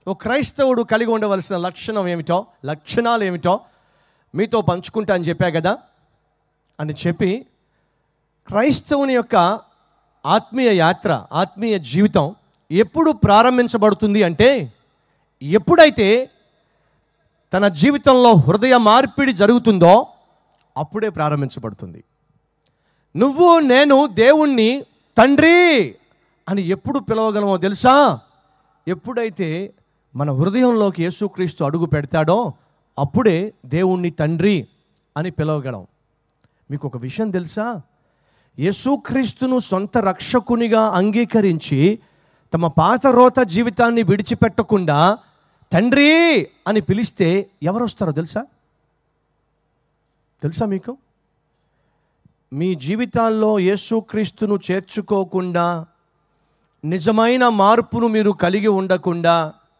ఓ క్రైస్తవుడు కలిగి ఉండవలసిన లక్షణం ఏమిటో లక్షణాలు ఏమిటో మీతో పంచుకుంటా అని చెప్పా కదా అని చెప్పి క్రైస్తవుని యొక్క ఆత్మీయ యాత్ర ఆత్మీయ జీవితం ఎప్పుడు ప్రారంభించబడుతుంది అంటే ఎప్పుడైతే తన జీవితంలో హృదయ మార్పిడి జరుగుతుందో అప్పుడే ప్రారంభించబడుతుంది నువ్వు నేను దేవుణ్ణి తండ్రి అని ఎప్పుడు పిలవగలమో తెలుసా ఎప్పుడైతే మన హృదయంలోకి యేసుక్రీస్తు అడుగు పెడతాడో అప్పుడే దేవుణ్ణి తండ్రి అని పిలవగలం మీకు ఒక విషయం తెలుసా యేసుక్రీస్తును సొంత రక్షకునిగా అంగీకరించి తమ పాత రోత జీవితాన్ని విడిచిపెట్టకుండా తండ్రి అని పిలిస్తే ఎవరు వస్తారో తెలుసా తెలుసా మీకు మీ జీవితాల్లో యేసుక్రీస్తును చేర్చుకోకుండా నిజమైన మార్పును మీరు కలిగి ఉండకుండా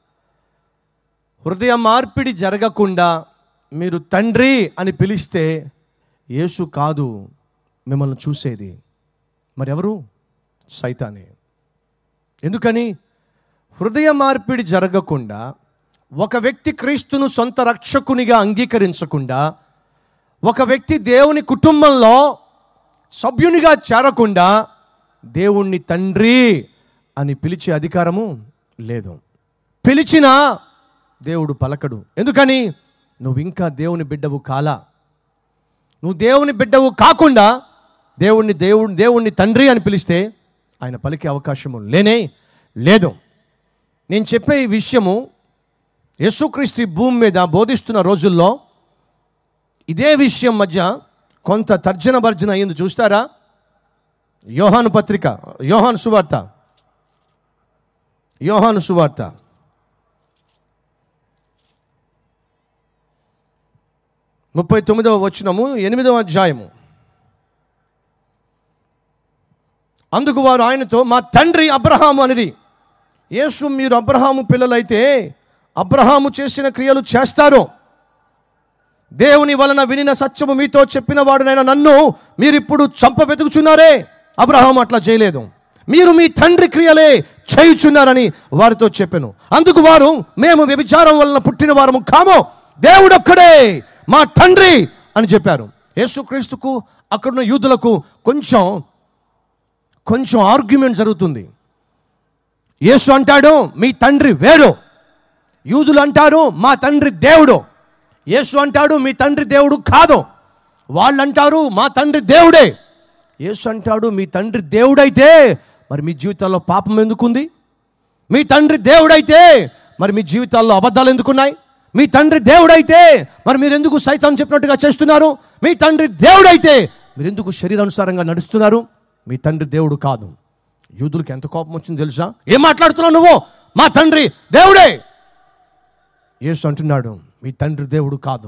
హృదయ మార్పిడి జరగకుండా మీరు తండ్రి అని పిలిస్తే యేసు కాదు మిమ్మల్ని చూసేది మరెవరు సైతానే ఎందుకని హృదయ మార్పిడి జరగకుండా ఒక వ్యక్తి క్రీస్తును సొంత రక్షకునిగా అంగీకరించకుండా ఒక వ్యక్తి దేవుని కుటుంబంలో సభ్యునిగా చేరకుండా దేవుణ్ణి తండ్రి అని పిలిచే అధికారము లేదు పిలిచినా దేవుడు పలకడు ఎందుకని నువ్వు ఇంకా దేవుని బిడ్డవు కాలా నువ్వు దేవుని బిడ్డవు కాకుండా దేవుణ్ణి దేవుడు దేవుణ్ణి తండ్రి అని పిలిస్తే ఆయన పలికే అవకాశము లేనే లేదు నేను చెప్పే ఈ విషయము యేసుక్రీస్తు ఈ భూమి మీద బోధిస్తున్న రోజుల్లో ఇదే విషయం మధ్య కొంత తర్జన భర్జన అయ్యింది చూస్తారా యోహాను పత్రిక యోహాను సువార్త యోహాను సువార్త ముప్పై తొమ్మిదవ వచనము ఎనిమిదవ అధ్యాయము అందుకు వారు ఆయనతో మా తండ్రి అబ్రహాము అనిరి యేసు మీరు అబ్రహాము పిల్లలైతే అబ్రహాము చేసిన క్రియలు చేస్తారు దేవుని వలన వినిన సత్యము మీతో చెప్పిన వాడునైనా నన్ను మీరు ఇప్పుడు చంప వెతుకుచున్నారే అబ్రహాం అట్లా చేయలేదు మీరు మీ తండ్రి క్రియలే చేయుచున్నారని వారితో చెప్పాను అందుకు వారు మేము వ్యభిచారం వలన పుట్టిన వారము కామో దేవుడొక్కడే మా తండ్రి అని చెప్పారు యేసుక్రీస్తుకు అక్కడున్న యూదులకు కొంచెం కొంచెం ఆర్గ్యుమెంట్ జరుగుతుంది యేసు అంటాడు మీ తండ్రి వేరు యూదులు అంటారు మా తండ్రి దేవుడు యేసు అంటాడు మీ తండ్రి దేవుడు కాదు వాళ్ళు అంటారు మా తండ్రి దేవుడే యేసు అంటాడు మీ తండ్రి దేవుడైతే మరి మీ జీవితాల్లో పాపం ఎందుకుంది మీ తండ్రి దేవుడైతే మరి మీ జీవితాల్లో అబద్ధాలు ఎందుకున్నాయి మీ తండ్రి దేవుడైతే మరి మీరు ఎందుకు సైతం చెప్పినట్టుగా చేస్తున్నారు మీ తండ్రి దేవుడైతే మీరు ఎందుకు శరీరానుసారంగా నడుస్తున్నారు మీ తండ్రి దేవుడు కాదు యూదులకు ఎంత కోపం వచ్చింది తెలుసా ఏం మాట్లాడుతున్నావు నువ్వు మా తండ్రి దేవుడే యేసు అంటున్నాడు మీ తండ్రి దేవుడు కాదు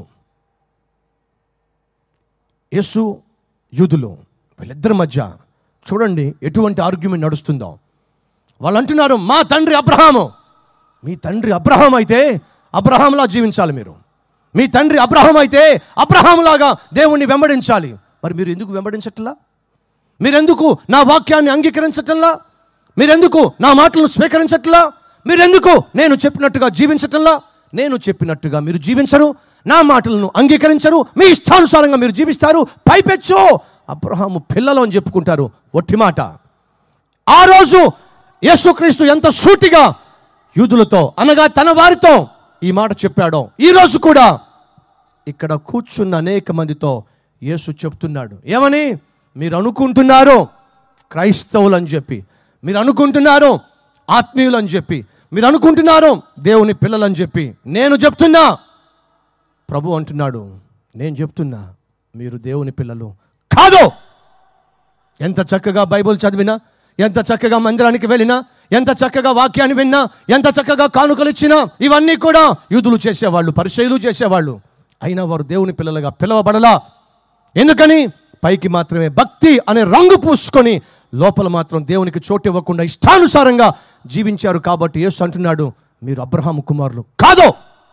యేసు యూదులు వీళ్ళిద్దరి మధ్య చూడండి ఎటువంటి ఆర్గ్యుమెంట్ నడుస్తుందో వాళ్ళు అంటున్నారు మా తండ్రి అబ్రహాము మీ తండ్రి అబ్రహాం అయితే అబ్రహాంలా జీవించాలి మీరు మీ తండ్రి అబ్రహాం అయితే అబ్రహాంలాగా దేవుణ్ణి వెంబడించాలి మరి మీరు ఎందుకు వెంబడించట్లా మీరెందుకు నా వాక్యాన్ని అంగీకరించటంలా మీరెందుకు నా మాటలను స్వీకరించట్లా మీరెందుకు నేను చెప్పినట్టుగా జీవించటంలా నేను చెప్పినట్టుగా మీరు జీవించరు నా మాటలను అంగీకరించరు మీ ఇష్టానుసారంగా మీరు జీవిస్తారు పైపెచ్చు అబ్రహాము పిల్లలు అని చెప్పుకుంటారు ఒట్టి మాట ఆ రోజు యేసుక్రీస్తు ఎంత సూటిగా యూదులతో అనగా తన వారితో ఈ మాట చెప్పాడో ఈ రోజు కూడా ఇక్కడ కూర్చున్న అనేక మందితో యేసు చెప్తున్నాడు ఏమని మీరు అనుకుంటున్నారు క్రైస్తవులు అని చెప్పి మీరు అనుకుంటున్నారు ఆత్మీయులు అని చెప్పి మీరు అనుకుంటున్నారు దేవుని పిల్లలు అని చెప్పి నేను చెప్తున్నా ప్రభు అంటున్నాడు నేను చెప్తున్నా మీరు దేవుని పిల్లలు కాదు ఎంత చక్కగా బైబిల్ చదివినా ఎంత చక్కగా మందిరానికి వెళ్ళినా ఎంత చక్కగా వాక్యాన్ని విన్నా ఎంత చక్కగా కానుకలు ఇచ్చినా ఇవన్నీ కూడా యూదులు చేసేవాళ్ళు పరిచయులు చేసేవాళ్ళు అయినా వారు దేవుని పిల్లలుగా పిలవబడలా ఎందుకని పైకి మాత్రమే భక్తి అనే రంగు పూసుకొని లోపల మాత్రం దేవునికి చోటు ఇవ్వకుండా ఇష్టానుసారంగా జీవించారు కాబట్టి యేసు అంటున్నాడు మీరు అబ్రహాము కుమారులు కాదు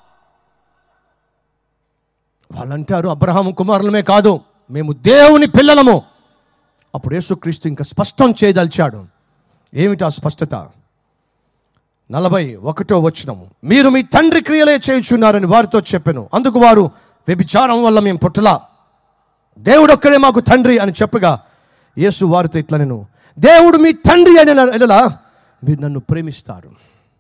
వాళ్ళంటారు అబ్రహాము కుమారులమే కాదు మేము దేవుని పిల్లలము అప్పుడు యేసుక్రీస్తు ఇంకా స్పష్టం చేయదలిచాడు ఏమిటి ఆ స్పష్టత నలభై ఒకటో వచనము మీరు మీ తండ్రి క్రియలే చేయుచున్నారని వారితో చెప్పాను అందుకు వారు వ్యభిచారం వల్ల మేము పుట్టలా దేవుడు ఒక్కడే మాకు తండ్రి అని చెప్పగా యేసు వారితో ఇట్లా నేను దేవుడు మీ తండ్రి అని ఎలా మీరు నన్ను ప్రేమిస్తారు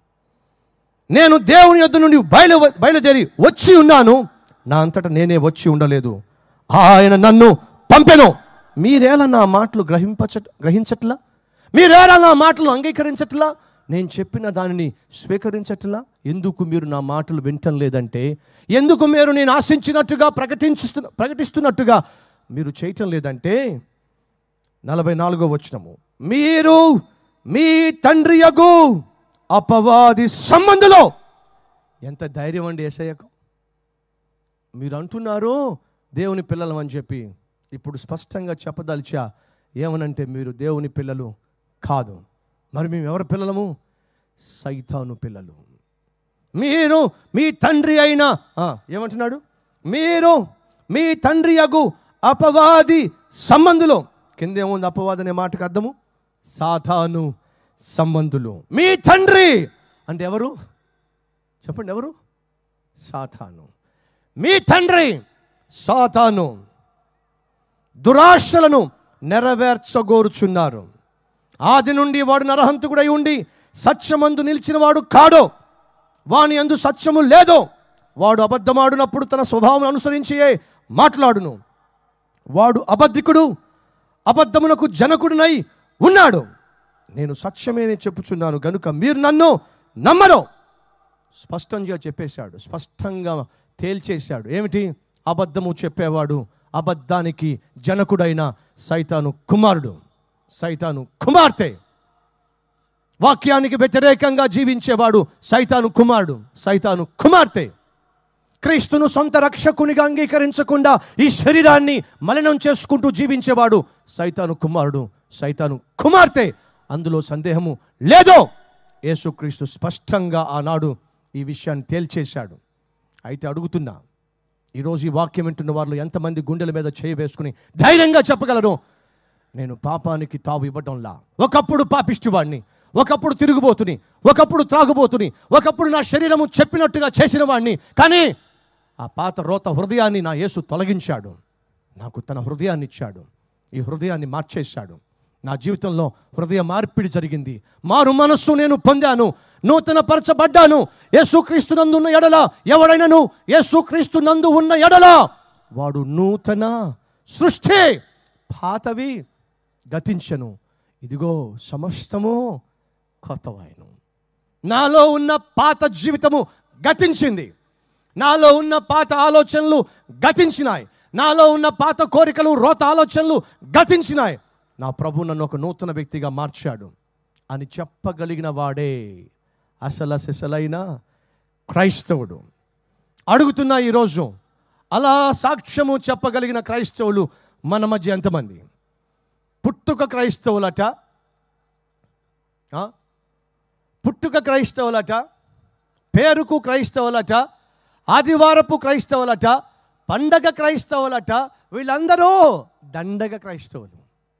నేను దేవుని యొద్ద నుండి బయలు బయలుదేరి వచ్చి ఉన్నాను నా అంతటా నేనే వచ్చి ఉండలేదు ఆయన నన్ను పంపెను మీరేలా నా మాటలు గ్రహింపచ గ్రహించట్లా మీరేలా నా మాటలు అంగీకరించట్లా నేను చెప్పిన దానిని స్వీకరించట్లా ఎందుకు మీరు నా మాటలు వింటం లేదంటే ఎందుకు మీరు నేను ఆశించినట్టుగా ప్రకటించుతు ప్రకటిస్తున్నట్టుగా మీరు చేయటం లేదంటే నలభై నాలుగో వచనము మీరు మీ తండ్రి యగు అపవాది సంబంధులో ఎంత ధైర్యం అండి ఏసయ్యకు మీరు అంటున్నారు దేవుని పిల్లలం అని చెప్పి ఇప్పుడు స్పష్టంగా చెప్పదలిచా ఏమనంటే మీరు దేవుని పిల్లలు కాదు మరి మేము ఎవరి పిల్లలము సైతాను పిల్లలు మీరు మీ తండ్రి అయిన ఆ, ఏమంటున్నాడు మీరు మీ తండ్రి అగు అపవాది సంబంధులు కిందేముంది అపవాది అనే మాటకు అర్థము సాతాను సంబంధులు మీ తండ్రి అంటే ఎవరు చెప్పండి ఎవరు సాతాను మీ తండ్రి సాతాను దురాశలను నెరవేర్చగోరుచున్నారు ఆది నుండి వాడు నరహంతుడై ఉండి సత్యమందు నిలిచినవాడు కాడో వాని అందు సత్యము లేదో వాడు అబద్ధమాడినప్పుడు తన స్వభావం అనుసరించియే మాట్లాడును వాడు అబద్ధికుడు అబద్ధమునకు జనకుడినై ఉన్నాడు నేను సత్యమేనే చెప్పుచున్నాను గనుక మీరు నన్ను నమ్మరు స్పష్టంగా చెప్పేశాడు స్పష్టంగా తేల్చేశాడు ఏమిటి అబద్ధము చెప్పేవాడు అబద్ధానికి జనకుడైన సైతాను కుమారుడు సైతాను కుమార్తె వాక్యానికి వ్యతిరేకంగా జీవించేవాడు సైతాను కుమారుడు సైతాను కుమార్తె క్రీస్తును సొంత రక్షకునిగా అంగీకరించకుండా ఈ శరీరాన్ని మలినం చేసుకుంటూ జీవించేవాడు సైతాను కుమారుడు సైతాను కుమార్తె అందులో సందేహము లేదో యేసుక్రీస్తు స్పష్టంగా ఆనాడు ఈ విషయాన్ని తేల్చేశాడు అయితే అడుగుతున్నా ఈరోజు ఈ వాక్యం వింటున్న వారిలో ఎంతమంది గుండెల మీద చేయి వేసుకుని ధైర్యంగా చెప్పగలరు నేను పాపానికి తావు ఇవ్వడంలా ఒకప్పుడు పాపిష్టివాడిని ఒకప్పుడు తిరుగుబోతుని ఒకప్పుడు త్రాగుబోతుని ఒకప్పుడు నా శరీరము చెప్పినట్టుగా చేసిన వాడిని కానీ ఆ పాత రోత హృదయాన్ని నా యేసు తొలగించాడు నాకు తన హృదయాన్ని ఇచ్చాడు ఈ హృదయాన్ని మార్చేశాడు నా జీవితంలో హృదయ మార్పిడి జరిగింది మారు మనస్సు నేను పొందాను నూతన పరచబడ్డాను యేసుక్రీస్తు నందు ఉన్న ఎడల ఎవడైనను యేసుక్రీస్తు నందు ఉన్న ఎడల వాడు నూతన సృష్టి పాతవి గతించను ఇదిగో సమస్తము కొత్తవాయను నాలో ఉన్న పాత జీవితము గతించింది నాలో ఉన్న పాత ఆలోచనలు గతించినాయి నాలో ఉన్న పాత కోరికలు రోత ఆలోచనలు గతించినాయి నా ప్రభు నన్ను ఒక నూతన వ్యక్తిగా మార్చాడు అని చెప్పగలిగిన వాడే అసలు సిసలైన క్రైస్తవుడు అడుగుతున్నా ఈరోజు అలా సాక్ష్యము చెప్పగలిగిన క్రైస్తవులు మన మధ్య ఎంతమంది పుట్టుక క్రైస్తవులట ఆ? పుట్టుక క్రైస్తవులట పేరుకు క్రైస్తవులట ఆదివారపు క్రైస్తవులట పండగ క్రైస్తవులట వీళ్ళందరూ దండగ క్రైస్తవులు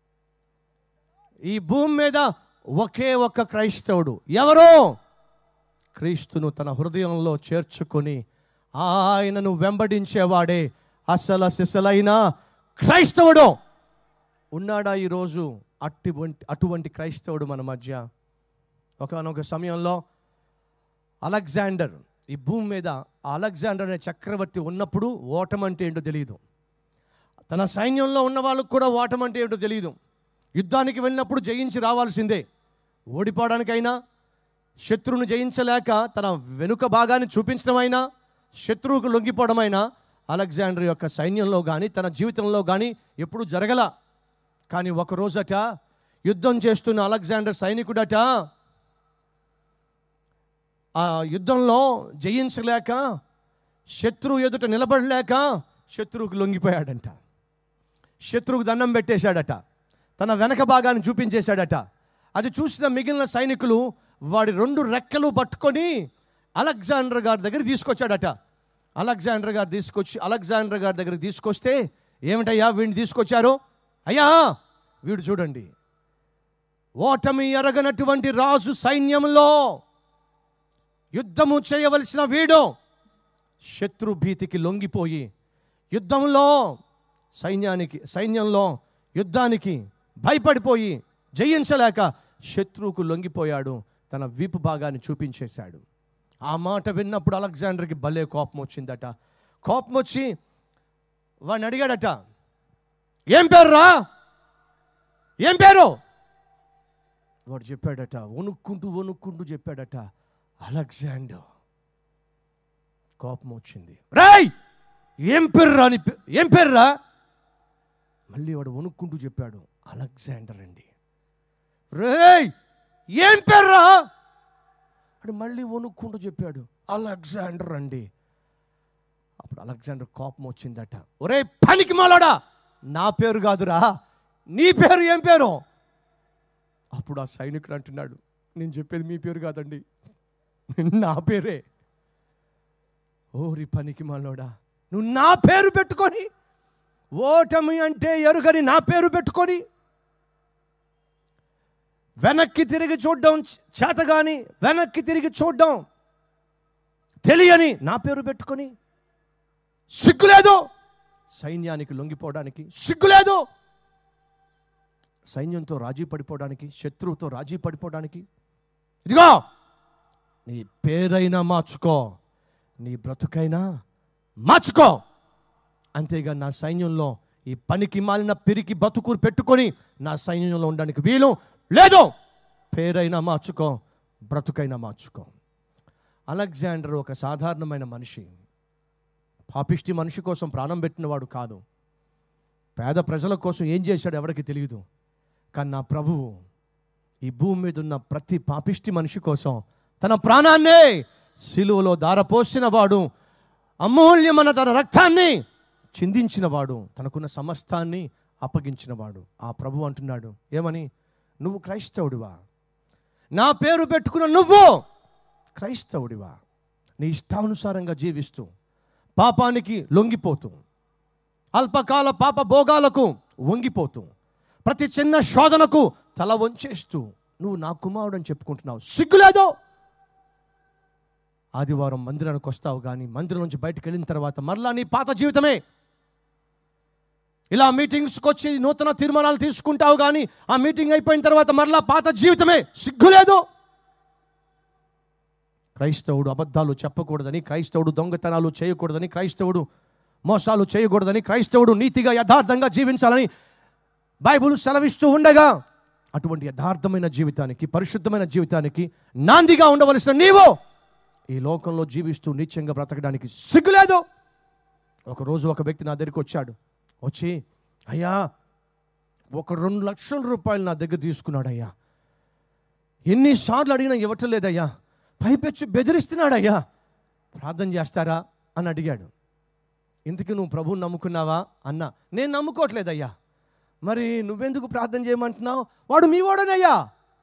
ఈ భూమి మీద ఒకే ఒక్క క్రైస్తవుడు ఎవరో క్రీస్తును తన హృదయంలో చేర్చుకొని ఆయనను వెంబడించేవాడే అసలు సిసలైన క్రైస్తవుడు ఉన్నాడా ఈరోజు అటువంటి అటువంటి క్రైస్తవుడు మన మధ్య ఒకనొక సమయంలో అలెగ్జాండర్ ఈ భూమి మీద ఆ అలెగ్జాండర్ అనే చక్రవర్తి ఉన్నప్పుడు ఓటం అంటే ఏంటో తెలియదు తన సైన్యంలో ఉన్న వాళ్ళకు కూడా ఓటం అంటే ఏంటో తెలియదు యుద్ధానికి వెళ్ళినప్పుడు జయించి రావాల్సిందే ఓడిపోవడానికైనా శత్రువును జయించలేక తన వెనుక భాగాన్ని చూపించడమైనా శత్రువుకు లొంగిపోవడమైనా అలెగ్జాండర్ యొక్క సైన్యంలో కానీ తన జీవితంలో కానీ ఎప్పుడు జరగల కానీ ఒక రోజట యుద్ధం చేస్తున్న అలెగ్జాండర్ సైనికుడట ఆ యుద్ధంలో జయించలేక శత్రువు ఎదుట నిలబడలేక శత్రువుకు లొంగిపోయాడంట శత్రువుకు దండం పెట్టేశాడట తన వెనక భాగాన్ని చూపించేశాడట అది చూసిన మిగిలిన సైనికులు వాడి రెండు రెక్కలు పట్టుకొని అలెగ్జాండర్ గారి దగ్గర తీసుకొచ్చాడట అలెగ్జాండర్ గారు తీసుకొచ్చి అలెగ్జాండర్ గారి దగ్గరికి తీసుకొస్తే ఏమిటయ్యా వీడిని తీసుకొచ్చారు అయ్యా వీడు చూడండి ఓటమి ఎరగనటువంటి రాజు సైన్యంలో యుద్ధము చేయవలసిన వీడు శత్రు భీతికి లొంగిపోయి యుద్ధంలో సైన్యానికి సైన్యంలో యుద్ధానికి భయపడిపోయి జయించలేక శత్రువుకు లొంగిపోయాడు తన వీపు భాగాన్ని చూపించేశాడు ఆ మాట విన్నప్పుడు అలెగ్జాండర్కి భలే కోపం వచ్చిందట కోపం వచ్చి వాడిని అడిగాడట ఏం పేరు రా ఏం పేరు వాడు చెప్పాడట వణుక్కుంటూ వణుక్కుంటూ చెప్పాడట అలెగ్జాండర్ కోపం వచ్చింది రాయ్ ఏం పేర్రా అని పే- ఏం పేర్రా మళ్ళీ వాడు వణుక్కుంటూ చెప్పాడు అలెగ్జాండర్ అండి రేయ్ ఏం పేర్రా వాడు మళ్ళీ వణుక్కుంటూ చెప్పాడు అలెగ్జాండర్ అండి అప్పుడు అలెగ్జాండర్ కోపం వచ్చిందట ఒరే పనికి మాలాడా నా పేరు కాదురా నీ పేరు ఏం పేరు అప్పుడు ఆ సైనికుడు అంటున్నాడు నేను చెప్పేది మీ పేరు కాదండి నా పేరే ఓరి పనికి మాలోడా నువ్వు నా పేరు పెట్టుకొని ఓటమి అంటే ఎరుగని నా పేరు పెట్టుకొని వెనక్కి తిరిగి చూడడం చేతగాని వెనక్కి తిరిగి చూడడం తెలియని నా పేరు పెట్టుకొని సిగ్గులేదు సైన్యానికి లొంగిపోవడానికి సిగ్గులేదు సైన్యంతో రాజీ పడిపోవడానికి శత్రువుతో రాజీ పడిపోవడానికి ఇదిగో నీ పేరైనా మార్చుకో నీ బ్రతుకైనా మార్చుకో అంతేగా నా సైన్యంలో ఈ పనికి మాలిన పిరికి బతుకు పెట్టుకొని నా సైన్యంలో ఉండడానికి వీలు లేదు పేరైనా మార్చుకో బ్రతుకైనా మార్చుకో అలెగ్జాండర్ ఒక సాధారణమైన మనిషి పాపిష్టి మనిషి కోసం ప్రాణం పెట్టినవాడు కాదు పేద ప్రజల కోసం ఏం చేశాడు ఎవరికి తెలియదు కానీ నా ప్రభువు ఈ భూమి మీద ఉన్న ప్రతి పాపిష్టి మనిషి కోసం తన ప్రాణాన్నే సిలువలో దారపోసిన వాడు అమూల్యమైన తన రక్తాన్ని చిందించినవాడు తనకున్న సమస్తాన్ని అప్పగించినవాడు ఆ ప్రభు అంటున్నాడు ఏమని నువ్వు క్రైస్తవుడివా నా పేరు పెట్టుకున్న నువ్వు క్రైస్తవుడివా నీ ఇష్టానుసారంగా జీవిస్తూ పాపానికి లొంగిపోతూ అల్పకాల పాప భోగాలకు వంగిపోతూ ప్రతి చిన్న శోధనకు తల వంచేస్తూ నువ్వు నా కుమారుడు అని చెప్పుకుంటున్నావు సిగ్గులేదో ఆదివారం మందిరానికి వస్తావు కానీ మందిరం నుంచి బయటకు వెళ్ళిన తర్వాత మరలా నీ పాత జీవితమే ఇలా మీటింగ్స్కి వచ్చి నూతన తీర్మానాలు తీసుకుంటావు కానీ ఆ మీటింగ్ అయిపోయిన తర్వాత మరలా పాత జీవితమే సిగ్గులేదు క్రైస్తవుడు అబద్ధాలు చెప్పకూడదని క్రైస్తవుడు దొంగతనాలు చేయకూడదని క్రైస్తవుడు మోసాలు చేయకూడదని క్రైస్తవుడు నీతిగా యథార్థంగా జీవించాలని బైబుల్ సెలవిస్తూ ఉండగా అటువంటి యథార్థమైన జీవితానికి పరిశుద్ధమైన జీవితానికి నాందిగా ఉండవలసిన నీవు ఈ లోకంలో జీవిస్తూ నిత్యంగా బ్రతకడానికి సిగ్గులేదు ఒకరోజు ఒక వ్యక్తి నా దగ్గరికి వచ్చాడు వచ్చి అయ్యా ఒక రెండు లక్షల రూపాయలు నా దగ్గర తీసుకున్నాడు అయ్యా ఎన్నిసార్లు అడిగినా ఇవ్వటం లేదయ్యా పైపెచ్చి బెదిరిస్తున్నాడయ్యా ప్రార్థన చేస్తారా అని అడిగాడు ఇంతకీ నువ్వు ప్రభువుని నమ్ముకున్నావా అన్నా నేను నమ్ముకోవట్లేదయ్యా మరి నువ్వెందుకు ప్రార్థన చేయమంటున్నావు వాడు మీ వాడనయ్యా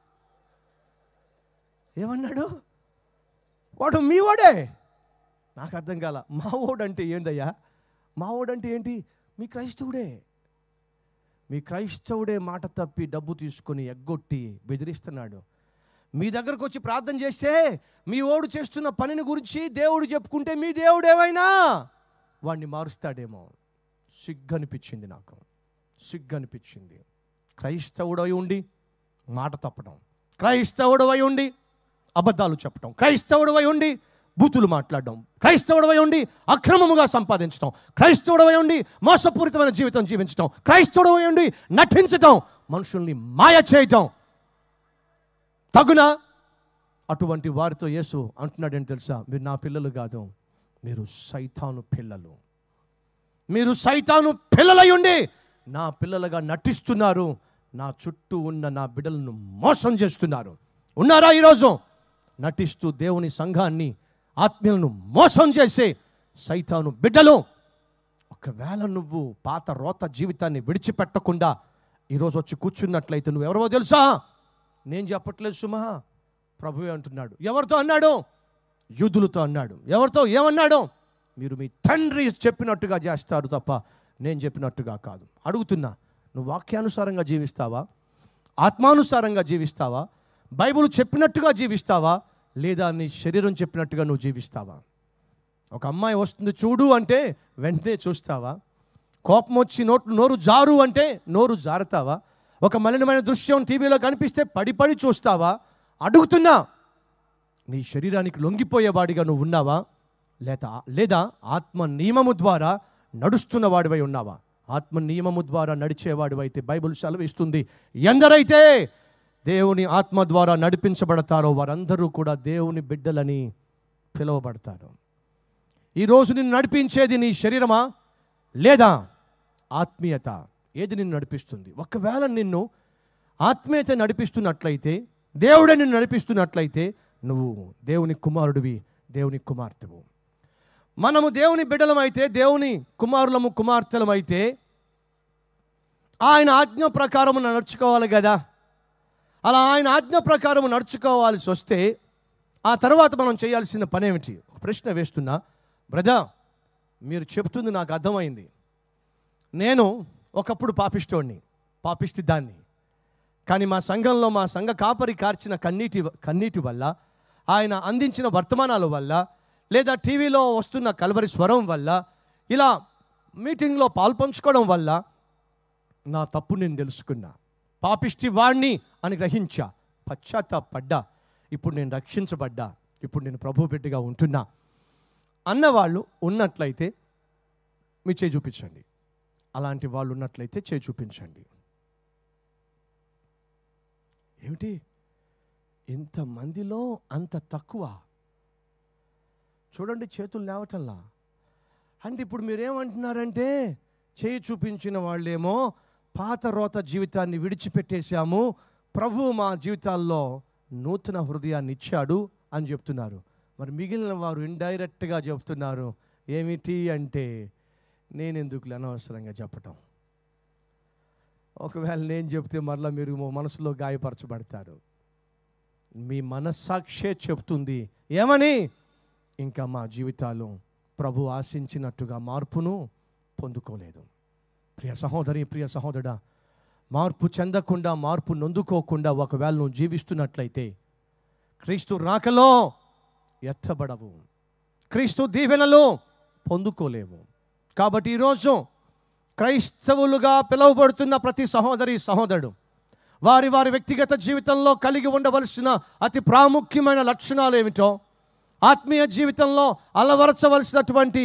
ఏమన్నాడు వాడు మీ వాడే నాకు అర్థం కాల మా ఓడంటే ఏందయ్యా మా ఓడంటే ఏంటి మీ క్రైస్తవుడే మీ క్రైస్తవుడే మాట తప్పి డబ్బు తీసుకొని ఎగ్గొట్టి బెదిరిస్తున్నాడు మీ దగ్గరకు వచ్చి ప్రార్థన చేస్తే మీ ఓడు చేస్తున్న పనిని గురించి దేవుడు చెప్పుకుంటే మీ దేవుడు ఏమైనా వాడిని మారుస్తాడేమో సిగ్గు అనిపించింది నాకు సిగ్గు అనిపించింది క్రైస్తవుడై ఉండి మాట తప్పడం క్రైస్తవుడవై ఉండి అబద్ధాలు చెప్పడం క్రైస్తవుడవై ఉండి బూతులు మాట్లాడడం క్రైస్తవుడవై ఉండి అక్రమముగా సంపాదించడం క్రైస్తవుడవై ఉండి మోసపూరితమైన జీవితం జీవించడం క్రైస్తవుడవై ఉండి నటించడం మనుషుల్ని మాయ చేయటం తగునా అటువంటి వారితో యేసు అంటున్నాడని తెలుసా మీరు నా పిల్లలు కాదు మీరు సైతాను పిల్లలు మీరు సైతాను పిల్లలై ఉండి నా పిల్లలుగా నటిస్తున్నారు నా చుట్టూ ఉన్న నా బిడ్డలను మోసం చేస్తున్నారు ఉన్నారా ఈరోజు నటిస్తూ దేవుని సంఘాన్ని ఆత్మీయులను మోసం చేసే సైతాను బిడ్డలు ఒకవేళ నువ్వు పాత రోత జీవితాన్ని విడిచిపెట్టకుండా ఈరోజు వచ్చి కూర్చున్నట్లయితే నువ్వు ఎవరో తెలుసా నేను చెప్పట్లేదు సుమా ప్రభువే అంటున్నాడు ఎవరితో అన్నాడు యూదులతో అన్నాడు ఎవరితో ఏమన్నాడు మీరు మీ తండ్రి చెప్పినట్టుగా చేస్తారు తప్ప నేను చెప్పినట్టుగా కాదు అడుగుతున్నా నువ్వు వాక్యానుసారంగా జీవిస్తావా ఆత్మానుసారంగా జీవిస్తావా బైబిల్ చెప్పినట్టుగా జీవిస్తావా లేదా నీ శరీరం చెప్పినట్టుగా నువ్వు జీవిస్తావా ఒక అమ్మాయి వస్తుంది చూడు అంటే వెంటనే చూస్తావా కోపం వచ్చి నోట్లు నోరు జారు అంటే నోరు జారుతావా ఒక మలినమైన దృశ్యం టీవీలో కనిపిస్తే పడి పడి చూస్తావా అడుగుతున్నా నీ శరీరానికి లొంగిపోయేవాడిగా నువ్వు ఉన్నావా లేదా లేదా ఆత్మ నియమము ద్వారా నడుస్తున్న వాడివై ఉన్నావా ఆత్మ నియమము ద్వారా నడిచేవాడివైతే బైబిల్ సెలవిస్తుంది ఎందరైతే దేవుని ఆత్మ ద్వారా నడిపించబడతారో వారందరూ కూడా దేవుని బిడ్డలని పిలువబడతారు ఈరోజు నిన్ను నడిపించేది నీ శరీరమా లేదా ఆత్మీయత ఏది నిన్ను నడిపిస్తుంది ఒకవేళ నిన్ను ఆత్మీయత నడిపిస్తున్నట్లయితే దేవుడే నిన్ను నడిపిస్తున్నట్లయితే నువ్వు దేవుని కుమారుడివి దేవుని కుమార్తెవు మనము దేవుని బిడ్డలమైతే దేవుని కుమారులము కుమార్తెలమైతే ఆయన ఆజ్ఞ ప్రకారం నడుచుకోవాలి కదా అలా ఆయన ఆజ్ఞ ప్రకారం నడుచుకోవాల్సి వస్తే ఆ తర్వాత మనం చేయాల్సిన పని ఏమిటి ఒక ప్రశ్న వేస్తున్నా బ్రదా మీరు చెప్తుంది నాకు అర్థమైంది నేను ఒకప్పుడు పాపిస్తోడిని పాపిష్టి దాన్ని కానీ మా సంఘంలో మా సంఘ కాపరి కార్చిన కన్నీటి కన్నీటి వల్ల ఆయన అందించిన వర్తమానాల వల్ల లేదా టీవీలో వస్తున్న కలవరి స్వరం వల్ల ఇలా మీటింగ్లో పాల్పంచుకోవడం వల్ల నా తప్పు నేను తెలుసుకున్నా పాపిష్టి వాణ్ణి అని గ్రహించా పశ్చాత్తాపడ్డా ఇప్పుడు నేను రక్షించబడ్డా ఇప్పుడు నేను ప్రభు బిడ్డగా ఉంటున్నా అన్నవాళ్ళు ఉన్నట్లయితే మీ చేయి చూపించండి అలాంటి వాళ్ళు ఉన్నట్లయితే చేయి చూపించండి ఏమిటి ఇంతమందిలో అంత తక్కువ చూడండి చేతులు లేవటంలా అంటే ఇప్పుడు మీరేమంటున్నారంటే చేయి చూపించిన వాళ్ళేమో పాత రోత జీవితాన్ని విడిచిపెట్టేశాము ప్రభు మా జీవితాల్లో నూతన హృదయాన్ని ఇచ్చాడు అని చెప్తున్నారు మరి మిగిలిన వారు ఇండైరెక్ట్గా చెప్తున్నారు ఏమిటి అంటే నేనెందుకు అనవసరంగా చెప్పటం ఒకవేళ నేను చెప్తే మరలా మీరు మా మనసులో గాయపరచబడతారు మీ మనస్సాక్షే చెప్తుంది ఏమని ఇంకా మా జీవితాలు ప్రభు ఆశించినట్టుగా మార్పును పొందుకోలేదు ప్రియ సహోదరి ప్రియ సహోదరుడా మార్పు చెందకుండా మార్పు నొందుకోకుండా ఒకవేళ నువ్వు జీవిస్తున్నట్లయితే క్రీస్తు రాకలో ఎత్తబడవు క్రీస్తు దీవెనలు పొందుకోలేవు కాబట్టి ఈరోజు క్రైస్తవులుగా పిలువబడుతున్న ప్రతి సహోదరి సహోదరుడు వారి వారి వ్యక్తిగత జీవితంలో కలిగి ఉండవలసిన అతి ప్రాముఖ్యమైన లక్షణాలు ఏమిటో ఆత్మీయ జీవితంలో అలవరచవలసినటువంటి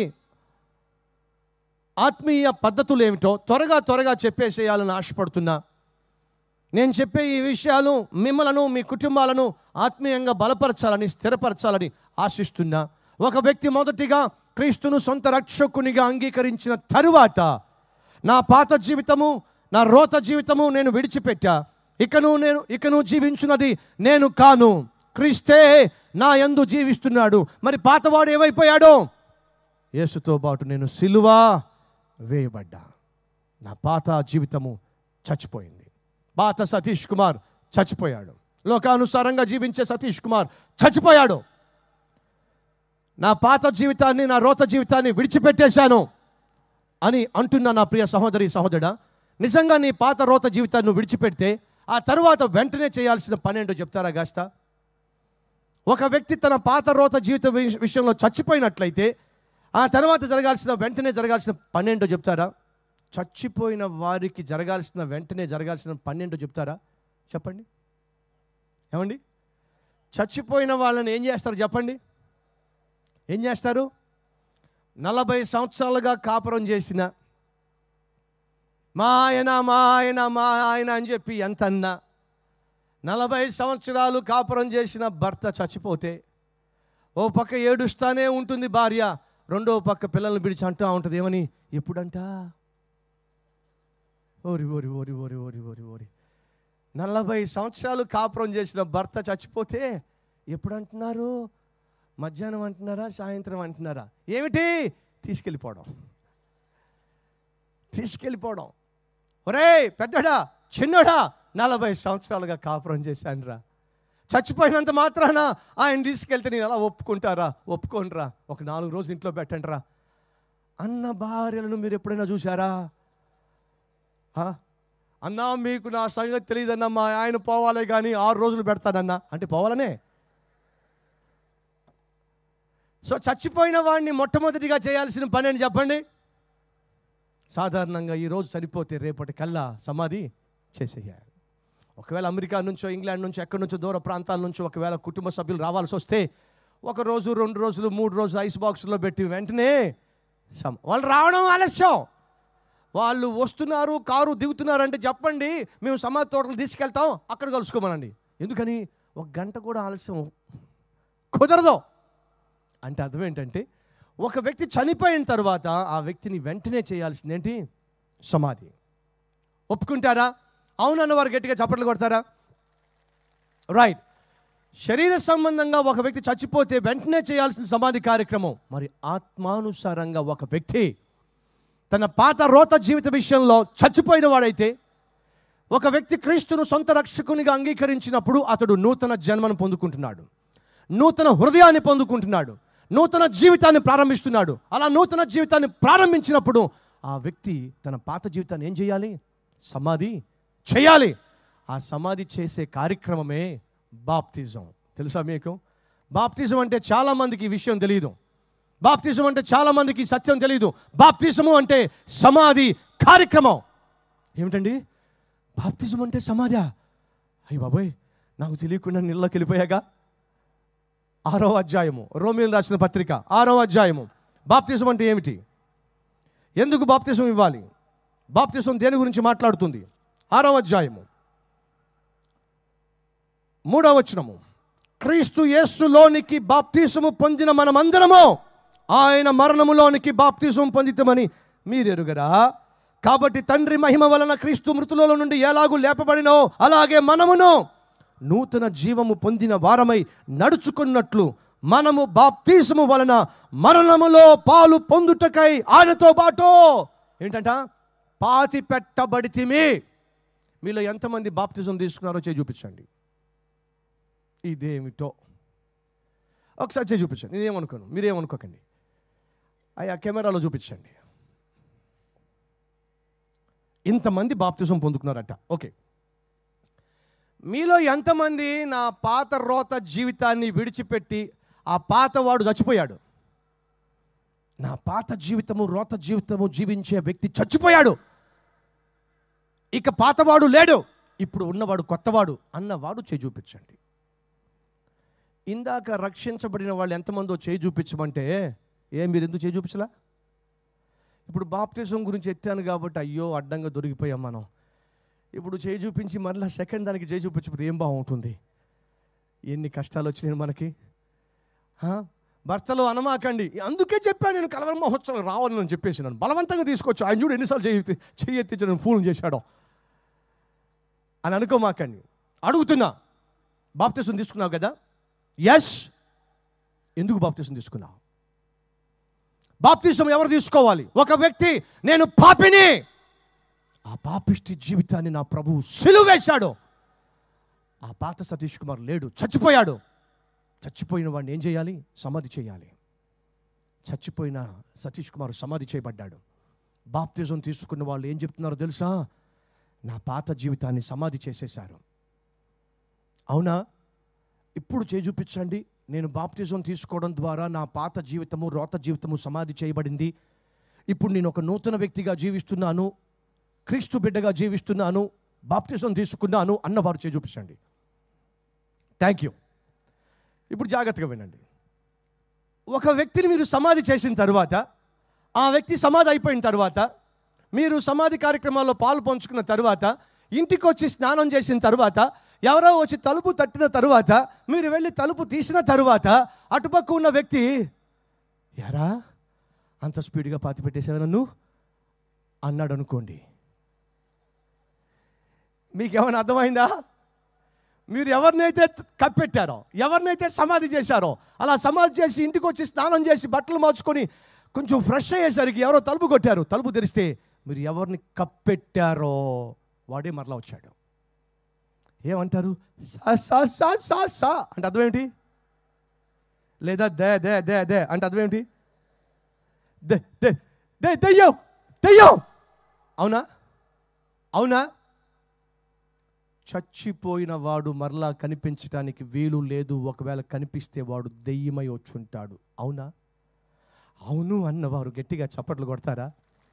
ఆత్మీయ పద్ధతులు ఏమిటో త్వరగా త్వరగా చెప్పేసేయాలని ఆశపడుతున్నా నేను చెప్పే ఈ విషయాలు మిమ్మలను మీ కుటుంబాలను ఆత్మీయంగా బలపరచాలని స్థిరపరచాలని ఆశిస్తున్నా ఒక వ్యక్తి మొదటిగా క్రీస్తును సొంత రక్షకునిగా అంగీకరించిన తరువాత నా పాత జీవితము నా రోత జీవితము నేను విడిచిపెట్టా ఇకను నేను ఇకను జీవించున్నది నేను కాను క్రీస్తే నా యందు జీవిస్తున్నాడు మరి పాతవాడు ఏమైపోయాడో యేసుతో పాటు నేను సిలువా వేయబడ్డా నా పాత జీవితము చచ్చిపోయింది పాత సతీష్ కుమార్ చచ్చిపోయాడు లోకానుసారంగా జీవించే సతీష్ కుమార్ చచ్చిపోయాడు నా పాత జీవితాన్ని నా రోత జీవితాన్ని విడిచిపెట్టేశాను అని అంటున్న నా ప్రియ సహోదరి సహోదరుడా నిజంగా నీ పాత రోత జీవితాన్ని నువ్వు విడిచిపెడితే ఆ తరువాత వెంటనే చేయాల్సిన పని ఏంటో చెప్తారా కాస్త ఒక వ్యక్తి తన పాత రోత జీవిత విష- విషయంలో చచ్చిపోయినట్లయితే ఆ తర్వాత జరగాల్సిన వెంటనే జరగాల్సిన పన్నెండో చెప్తారా చచ్చిపోయిన వారికి జరగాల్సిన వెంటనే జరగాల్సిన పన్నెండో చెప్తారా చెప్పండి ఏమండి చచ్చిపోయిన వాళ్ళని ఏం చేస్తారు చెప్పండి ఏం చేస్తారు నలభై సంవత్సరాలుగా కాపురం చేసిన మా ఆయన మా ఆయన మా ఆయన అని చెప్పి ఎంత అన్నా నలభై సంవత్సరాలు కాపురం చేసిన భర్త చచ్చిపోతే ఓ పక్క ఏడుస్తానే ఉంటుంది భార్య రెండో పక్క పిల్లల్ని పిలిచి అంటూ ఉంటుంది ఏమని ఎప్పుడంట ఓరి ఓరి ఓరి ఓరి ఓరి ఓరి ఓరి నలభై సంవత్సరాలు కాపురం చేసిన భర్త చచ్చిపోతే ఎప్పుడు అంటున్నారు మధ్యాహ్నం అంటున్నారా సాయంత్రం అంటున్నారా ఏమిటి తీసుకెళ్ళిపోవడం తీసుకెళ్ళిపోవడం ఒరే పెద్దడా చిన్నడా నలభై సంవత్సరాలుగా కాపురం చేశానురా చచ్చిపోయినంత మాత్రాన ఆయన తీసుకెళ్తే నేను అలా ఒప్పుకుంటారా ఒప్పుకోనరా ఒక నాలుగు రోజులు ఇంట్లో పెట్టండి రా అన్న భార్యలను మీరు ఎప్పుడైనా చూసారా ఆ? అన్నా మీకు నా సంగతి తెలియదన్నా మా ఆయన పోవాలే కానీ ఆరు రోజులు పెడతానన్నా అంటే పోవాలనే సో చచ్చిపోయిన వాడిని మొట్టమొదటిగా చేయాల్సిన పని అని చెప్పండి సాధారణంగా ఈరోజు చనిపోతే రేపటి కల్లా సమాధి చేసేయాలి ఒకవేళ అమెరికా నుంచో ఇంగ్లాండ్ నుంచో ఎక్కడి నుంచో దూర ప్రాంతాల నుంచో ఒకవేళ కుటుంబ సభ్యులు రావాల్సి వస్తే ఒక రోజు రెండు రోజులు మూడు రోజులు ఐస్ బాక్స్లో పెట్టి వెంటనే సమ వాళ్ళు రావడం ఆలస్యం వాళ్ళు వస్తున్నారు కారు దిగుతున్నారు అంటే చెప్పండి మేము సమాధి తోటలు తీసుకెళ్తాం అక్కడ కలుసుకోమనండి ఎందుకని ఒక గంట కూడా ఆలస్యం కుదరదు అంటే అర్థం ఏంటంటే ఒక వ్యక్తి చనిపోయిన తర్వాత ఆ వ్యక్తిని వెంటనే చేయాల్సింది ఏంటి సమాధి ఒప్పుకుంటారా అవునన్న వారు గట్టిగా చప్పట్లు కొడతారా రైట్ శరీర సంబంధంగా ఒక వ్యక్తి చచ్చిపోతే వెంటనే చేయాల్సిన సమాధి కార్యక్రమం మరి ఆత్మానుసారంగా ఒక వ్యక్తి తన పాత రోత జీవిత విషయంలో చచ్చిపోయిన వాడైతే ఒక వ్యక్తి క్రీస్తును సొంత రక్షకునిగా అంగీకరించినప్పుడు అతడు నూతన జన్మను పొందుకుంటున్నాడు నూతన హృదయాన్ని పొందుకుంటున్నాడు నూతన జీవితాన్ని ప్రారంభిస్తున్నాడు అలా నూతన జీవితాన్ని ప్రారంభించినప్పుడు ఆ వ్యక్తి తన పాత జీవితాన్ని ఏం చేయాలి సమాధి చేయాలి ఆ సమాధి చేసే కార్యక్రమమే బాప్తిజం తెలుసా మీకు బాప్తిజం అంటే చాలామందికి ఈ విషయం తెలియదు బాప్తిజం అంటే చాలామందికి ఈ సత్యం తెలియదు బాప్తిజము అంటే సమాధి కార్యక్రమం ఏమిటండి బాప్తిజం అంటే సమాధా అయ్యి బాబోయ్ నాకు తెలియకుండా నీళ్ళకి వెళ్ళిపోయాగా ఆరో అధ్యాయము రోమియోలు రాసిన పత్రిక ఆరో అధ్యాయము బాప్తిజం అంటే ఏమిటి ఎందుకు బాప్తిజం ఇవ్వాలి బాప్తిజం దేని గురించి మాట్లాడుతుంది ఆరో అధ్యాయము మూడవ వచనము క్రీస్తు యేస్సులోనికి బాప్తిసము పొందిన మనమందరము ఆయన మరణములోనికి బాప్తిసం పొందితమని మీరెరుగరా కాబట్టి తండ్రి మహిమ వలన క్రీస్తు మృతులలో నుండి ఎలాగూ లేపబడినో అలాగే మనమును నూతన జీవము పొందిన వారమై నడుచుకున్నట్లు మనము బాప్తిసము వలన మరణములో పాలు పొందుటకై ఆయనతో పాటు ఏంటంట పాతి పెట్టబడితిమి మీలో ఎంతమంది బాప్తిజం తీసుకున్నారో చేయి చూపించండి ఇదేమిటో ఒకసారి చేయి చూపించండి నేనేమనుకోను మీరేమనుకోకండి అయ్యా కెమెరాలో చూపించండి ఇంతమంది బాప్తిజం పొందుకున్నారట ఓకే మీలో ఎంతమంది నా పాత రోత జీవితాన్ని విడిచిపెట్టి ఆ పాతవాడు చచ్చిపోయాడు నా పాత జీవితము రోత జీవితము జీవించే వ్యక్తి చచ్చిపోయాడు ఇక పాతవాడు లేడు ఇప్పుడు ఉన్నవాడు కొత్తవాడు అన్నవాడు చేయి చూపించండి ఇందాక రక్షించబడిన వాళ్ళు ఎంతమందో చేయి చూపించమంటే ఏ మీరు ఎందుకు చేయి చూపించలా ఇప్పుడు బాప్టిజం గురించి ఎత్తాను కాబట్టి అయ్యో అడ్డంగా దొరికిపోయాం మనం ఇప్పుడు చేయి చూపించి మరలా సెకండ్ దానికి చేయి చూపించకపోతే ఏం బాగుంటుంది ఎన్ని కష్టాలు వచ్చినాయి మనకి ఆ? భర్తలో అనమాకండి అందుకే చెప్పాను నేను కలవర మహోత్సవం రావాలని నేను చెప్పేసి నన్ను బలవంతంగా తీసుకొచ్చు ఆయన చూడు ఎన్నిసార్లు చేయి ఎత్తి- చెయ్యి ఎత్తించి నేను ఫూల్ చేశాడో అని అనుకోమాకండి అడుగుతున్నా బాప్తిసం తీసుకున్నావు కదా ఎస్ ఎందుకు బాప్తిసం తీసుకున్నావు బాప్తిసం ఎవరు తీసుకోవాలి ఒక వ్యక్తి నేను పాపిని ఆ పాపిష్టి జీవితాన్ని నా ప్రభువు సిలువేశాడు ఆ పాత సతీష్ కుమార్ లేడు చచ్చిపోయాడు చచ్చిపోయిన వాడిని ఏం చేయాలి సమాధి చేయాలి చచ్చిపోయిన సతీష్ కుమార్ సమాధి చేయబడ్డాడు బాప్తిజం తీసుకున్న వాళ్ళు ఏం చెప్తున్నారో తెలుసా నా పాత జీవితాన్ని సమాధి చేసేశారు అవునా ఇప్పుడు చేయి చూపించండి నేను బాప్తిజం తీసుకోవడం ద్వారా నా పాత జీవితము రోత జీవితము సమాధి చేయబడింది ఇప్పుడు నేను ఒక నూతన వ్యక్తిగా జీవిస్తున్నాను క్రీస్తు బిడ్డగా జీవిస్తున్నాను బాప్తిజం తీసుకున్నాను అన్నవారు చేయి చూపించండి థ్యాంక్ యూ ఇప్పుడు జాగ్రత్తగా వినండి ఒక వ్యక్తిని మీరు సమాధి చేసిన తర్వాత ఆ వ్యక్తి సమాధి అయిపోయిన తర్వాత మీరు సమాధి కార్యక్రమాల్లో పాలు పంచుకున్న తర్వాత ఇంటికి వచ్చి స్నానం చేసిన తర్వాత ఎవరో వచ్చి తలుపు తట్టిన తరువాత మీరు వెళ్ళి తలుపు తీసిన తరువాత అటుపక్క ఉన్న వ్యక్తి ఎరా అంత స్పీడ్గా పాతి పెట్టేసావు నన్ను అన్నాడు అనుకోండి మీకేమైనా అర్థమైందా మీరు ఎవరినైతే కప్పెట్టారో ఎవరినైతే సమాధి చేశారో అలా సమాధి చేసి ఇంటికి వచ్చి స్నానం చేసి బట్టలు మార్చుకొని కొంచెం ఫ్రెష్ అయ్యేసరికి ఎవరో తలుపు కొట్టారు తలుపు తెరిస్తే మీరు ఎవరిని కప్పెట్టారో వాడే మరలా వచ్చాడు ఏమంటారు సా సా సా సా సా అంటే అర్థం ఏంటి లేదా దే దే దే దే అంటే అర్థం ఏంటి దే దే దే దెయ్యం దెయ్యం అవునా అవునా చచ్చిపోయిన వాడు మరలా కనిపించటానికి వీలు లేదు ఒకవేళ కనిపిస్తే వాడు దెయ్యమై వచ్చుంటాడు అవునా అవును అన్నవారు గట్టిగా చప్పట్లు కొడతారా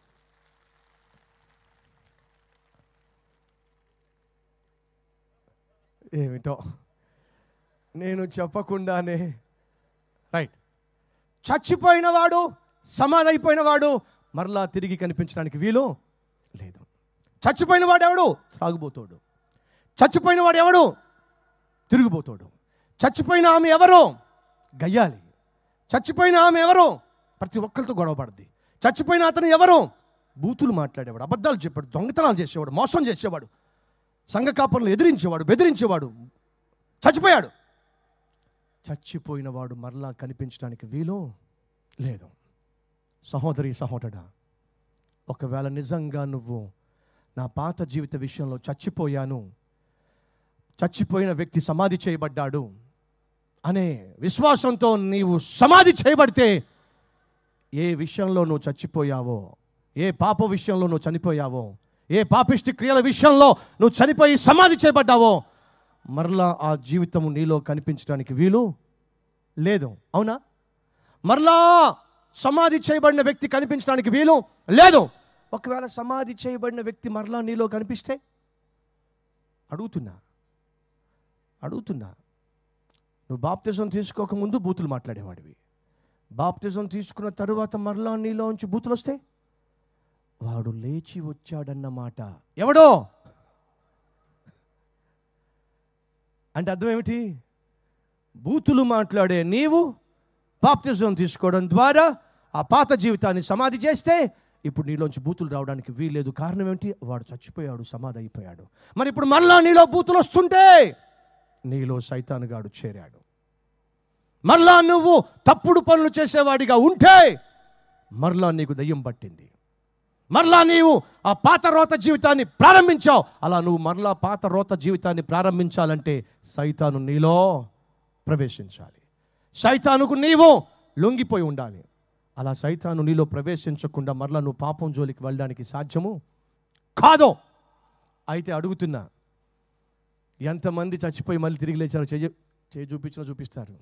ఏమిటో నేను చెప్పకుండానే రైట్ చచ్చిపోయిన వాడు సమాధి అయిపోయిన వాడు మరలా తిరిగి కనిపించడానికి వీలు లేదు చచ్చిపోయిన వాడు ఎవడు త్రాగుబోతోడు చచ్చిపోయిన వాడు ఎవడు తిరుగుబోతోడు చచ్చిపోయిన ఆమె ఎవరు గయ్యాలి చచ్చిపోయిన ఆమె ఎవరు ప్రతి ఒక్కరితో గొడవ పడుద్ది చచ్చిపోయిన అతను ఎవరు బూతులు మాట్లాడేవాడు అబద్ధాలు చెప్పాడు దొంగతనాలు చేసేవాడు మోసం చేసేవాడు సంఘ కాపర్లు ఎదిరించేవాడు బెదిరించేవాడు చచ్చిపోయాడు చచ్చిపోయిన వాడు మరలా కనిపించడానికి వీలు లేదు సహోదరి సహోదరా ఒకవేళ నిజంగా నువ్వు నా పాత జీవిత విషయంలో చచ్చిపోయాను చచ్చిపోయిన వ్యక్తి సమాధి చేయబడ్డాడు అనే విశ్వాసంతో నీవు సమాధి చేయబడితే ఏ విషయంలో నువ్వు చచ్చిపోయావో ఏ పాప విషయంలో నువ్వు చనిపోయావో ఏ పాపిష్టి క్రియల విషయంలో నువ్వు చనిపోయి సమాధి చేయబడ్డావో మరలా ఆ జీవితం నీలో కనిపించడానికి వీలు లేదు అవునా మరలా సమాధి చేయబడిన వ్యక్తి కనిపించడానికి వీలు లేదు ఒకవేళ సమాధి చేయబడిన వ్యక్తి మరలా నీలో కనిపిస్తే అడుగుతున్నా అడుగుతున్నా నువ్వు బాప్తిజం తీసుకోక ముందు బూతులు మాట్లాడేవాడివి బాప్తిజం తీసుకున్న తరువాత మరలా నీలోంచి బూతులు వస్తే వాడు లేచి వచ్చాడన్నమాట ఎవడో అంటే అర్థం ఏమిటి బూతులు మాట్లాడే నీవు బాప్తిజం తీసుకోవడం ద్వారా ఆ పాత జీవితాన్ని సమాధి చేస్తే ఇప్పుడు నీలోంచి బూతులు రావడానికి వీల్లేదు కారణం ఏమిటి వాడు చచ్చిపోయాడు సమాధి అయిపోయాడు మరి ఇప్పుడు మళ్ళా నీలో బూతులు వస్తుంటే నీలో సైతానుగాడు చేరాడు మరలా నువ్వు తప్పుడు పనులు చేసేవాడిగా ఉంటే మరలా నీకు దయ్యం పట్టింది మరలా నీవు ఆ పాత రోత జీవితాన్ని ప్రారంభించావు అలా నువ్వు మరలా పాత రోత జీవితాన్ని ప్రారంభించాలంటే సైతాను నీలో ప్రవేశించాలి సైతానుకు నీవు లొంగిపోయి ఉండాలి అలా సైతాను నీలో ప్రవేశించకుండా మరలా నువ్వు పాపం జోలికి వెళ్ళడానికి సాధ్యము కాదు అయితే అడుగుతున్నా ఎంతమంది చచ్చిపోయి మళ్ళీ తిరిగి లేచారో చేయ చేయి చూపించినా చూపిస్తారు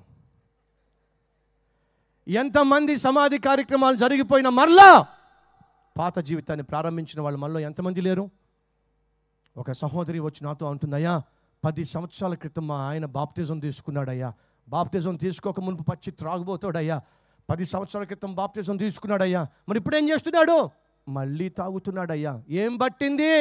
ఎంతమంది సమాధి కార్యక్రమాలు జరిగిపోయిన మరలా పాత జీవితాన్ని ప్రారంభించిన వాళ్ళు మనలో ఎంతమంది లేరు ఒక సహోదరి వచ్చి నాతో అంటుందయ్యా పది సంవత్సరాల క్రితం మా ఆయన బాప్తిజం తీసుకున్నాడయ్యా బాప్తిజం తీసుకోక మునుపు పచ్చి త్రాగుబోతాడయ్యా పది సంవత్సరాల క్రితం బాప్తిజం తీసుకున్నాడయ్యా మరి ఇప్పుడు ఏం చేస్తున్నాడు మళ్ళీ తాగుతున్నాడయ్యా ఏం పట్టింది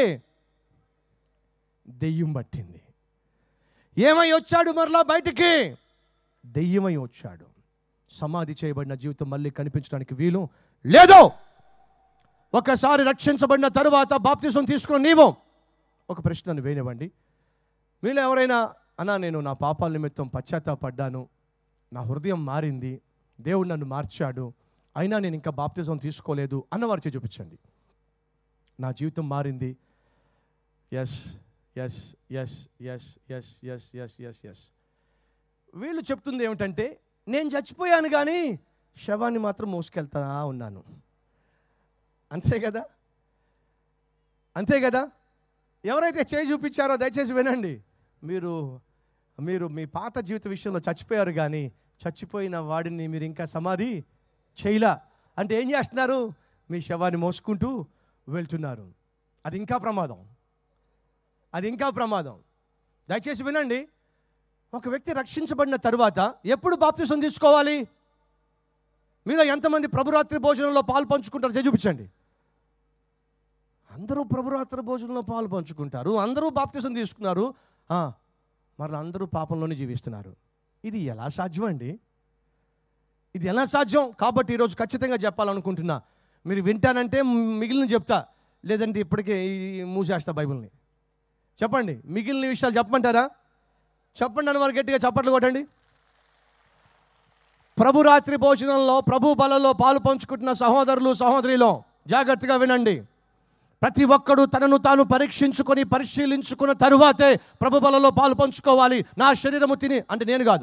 దెయ్యం పట్టింది ఏమై వచ్చాడు మరలా బయటికి దెయ్యమై వచ్చాడు సమాధి చేయబడిన జీవితం మళ్ళీ కనిపించడానికి వీలు లేదు ఒకసారి రక్షించబడిన తరువాత బాప్తిజం తీసుకున్న నీవు ఒక ప్రశ్నను వేయనివ్వండి మీలో ఎవరైనా అన్నా నేను నా పాపాల నిమిత్తం పశ్చాత్తాపడ్డాను నా హృదయం మారింది దేవుడు నన్ను మార్చాడు అయినా నేను ఇంకా బాప్తిజం తీసుకోలేదు అన్నవారు చేయి చూపించండి నా జీవితం మారింది yes yes yes yes yes yes yes yes yes వీళ్ళు చెప్తుంది ఏమిటంటే నేను చచ్చిపోయాను కానీ శవాన్ని మాత్రం మోసుకెళ్తా ఉన్నాను అంతే కదా అంతే కదా ఎవరైతే చేయి చూపించారో దయచేసి వినండి మీరు మీరు మీ పాత జీవిత విషయంలో చచ్చిపోయారు కానీ చచ్చిపోయిన వాడిని మీరు ఇంకా సమాధి చేయలా అంటే ఏం చేస్తున్నారు మీ శవాన్ని మోసుకుంటూ వెళ్తున్నారు అది ఇంకా ప్రమాదం అది ఇంకా ప్రమాదం దయచేసి వినండి ఒక వ్యక్తి రక్షించబడిన తరువాత ఎప్పుడు బాప్తిసం తీసుకోవాలి మీలో ఎంతమంది ప్రభురాత్రి భోజనంలో పాలు పంచుకుంటారు చేయి చూపించండి అందరూ ప్రభురాత్రి భోజనంలో పాలు పంచుకుంటారు అందరూ బాప్తిసం తీసుకున్నారు ఆ, మరి అందరూ పాపంలోనే జీవిస్తున్నారు ఇది ఎలా సాధ్యం అండి ఇది ఎలా సాధ్యం కాబట్టి ఈరోజు ఖచ్చితంగా చెప్పాలనుకుంటున్నా మీరు వింటానంటే మిగిలిన చెప్తా లేదంటే ఇప్పటికే ఈ మూసేస్తా బైబిల్ని చెప్పండి మిగిలిన విషయాలు చెప్పమంటారా చెప్పండి అని వారు గట్టిగా చప్పట్లు కొట్టండి ప్రభు రాత్రి భోజనంలో ప్రభు బలలో పాలు పంచుకుంటున్న సహోదరులు సహోదరిలో జాగ్రత్తగా వినండి ప్రతి ఒక్కడు తనను తాను పరీక్షించుకొని పరిశీలించుకున్న తరువాతే ప్రభు బలలో పాలు పంచుకోవాలి నా శరీరము తిని అంటే నేను కాదు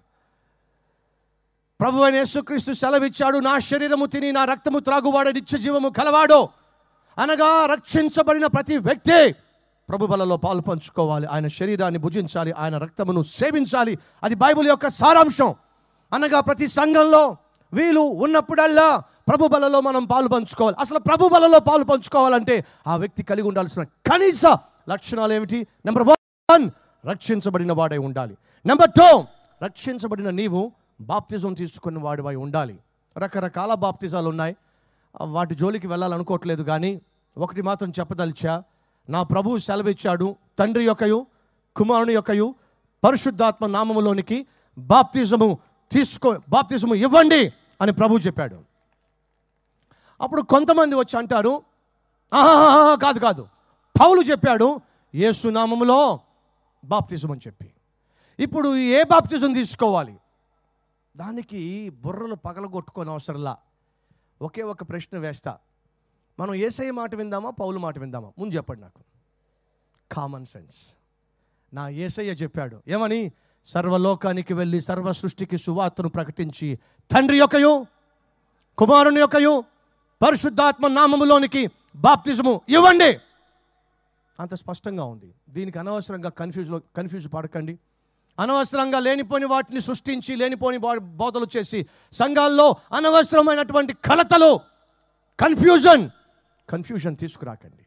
ప్రభు అయిన యేసుక్రీస్తు సెలవిచ్చాడు నా శరీరము తిని నా రక్తము త్రాగువాడు నిత్య జీవము కలవాడు అనగా రక్షించబడిన ప్రతి వ్యక్తి ప్రభు బలలో పాలు పంచుకోవాలి ఆయన శరీరాన్ని భుజించాలి ఆయన రక్తమును సేవించాలి అది బైబిల్ యొక్క సారాంశం అనగా ప్రతి సంఘంలో వీలు ఉన్నప్పుడల్లా ప్రభు బలలో మనం పాలు పంచుకోవాలి అసలు ప్రభు బలలో పాలు పంచుకోవాలంటే ఆ వ్యక్తి కలిగి ఉండాల్సిన కనీస లక్షణాలు ఏమిటి నెంబర్ వన్ రక్షించబడిన వాడై ఉండాలి నెంబర్ టూ రక్షించబడిన నీవు బాప్తిజం తీసుకున్న వాడివై ఉండాలి రకరకాల బాప్తిజాలు ఉన్నాయి ఆ వాటి జోలికి వెళ్ళాలనుకోవట్లేదు కానీ ఒకటి మాత్రం చెప్పదలిచా నా ప్రభు సెలవిచ్చాడు తండ్రి యొక్కయు కుమారుని యొక్కయు పరిశుద్ధాత్మ నామములోనికి బాప్తిజము తీసుకో బాప్తిజము ఇవ్వండి అని ప్రభు చెప్పాడు అప్పుడు కొంతమంది వచ్చి అంటారు "ఆహాహాహా, కాదు కాదు పౌలు చెప్పాడు యేసు నామములో బాప్తిజం అని చెప్పి ఇప్పుడు ఏ బాప్తిజం తీసుకోవాలి దానికి బుర్రలు పగలగొట్టుకొని అవసరంలా ఒకే ఒక ప్రశ్న వేస్తా మనం ఏసఐ మాట విందామా పౌలు మాట విందామా ముందు చెప్పండి నాకు కామన్ సెన్స్ నా ఏసయ్య చెప్పాడు ఏమని సర్వలోకానికి వెళ్ళి సర్వ సృష్టికి సువార్తను ప్రకటించి తండ్రి యొక్కయు కుమారుని యొక్కయు పరిశుద్ధాత్మ నామములోనికి బాప్తిజము ఇవ్వండి అంత స్పష్టంగా ఉంది దీనికి అనవసరంగా కన్ఫ్యూజ్లో కన్ఫ్యూజ్ పడకండి అనవసరంగా లేనిపోని వాటిని సృష్టించి లేనిపోని బో- బోధలు చేసి సంఘాల్లో అనవసరమైనటువంటి కలతలు కన్ఫ్యూజన్ కన్ఫ్యూజన్ తీసుకురాకండి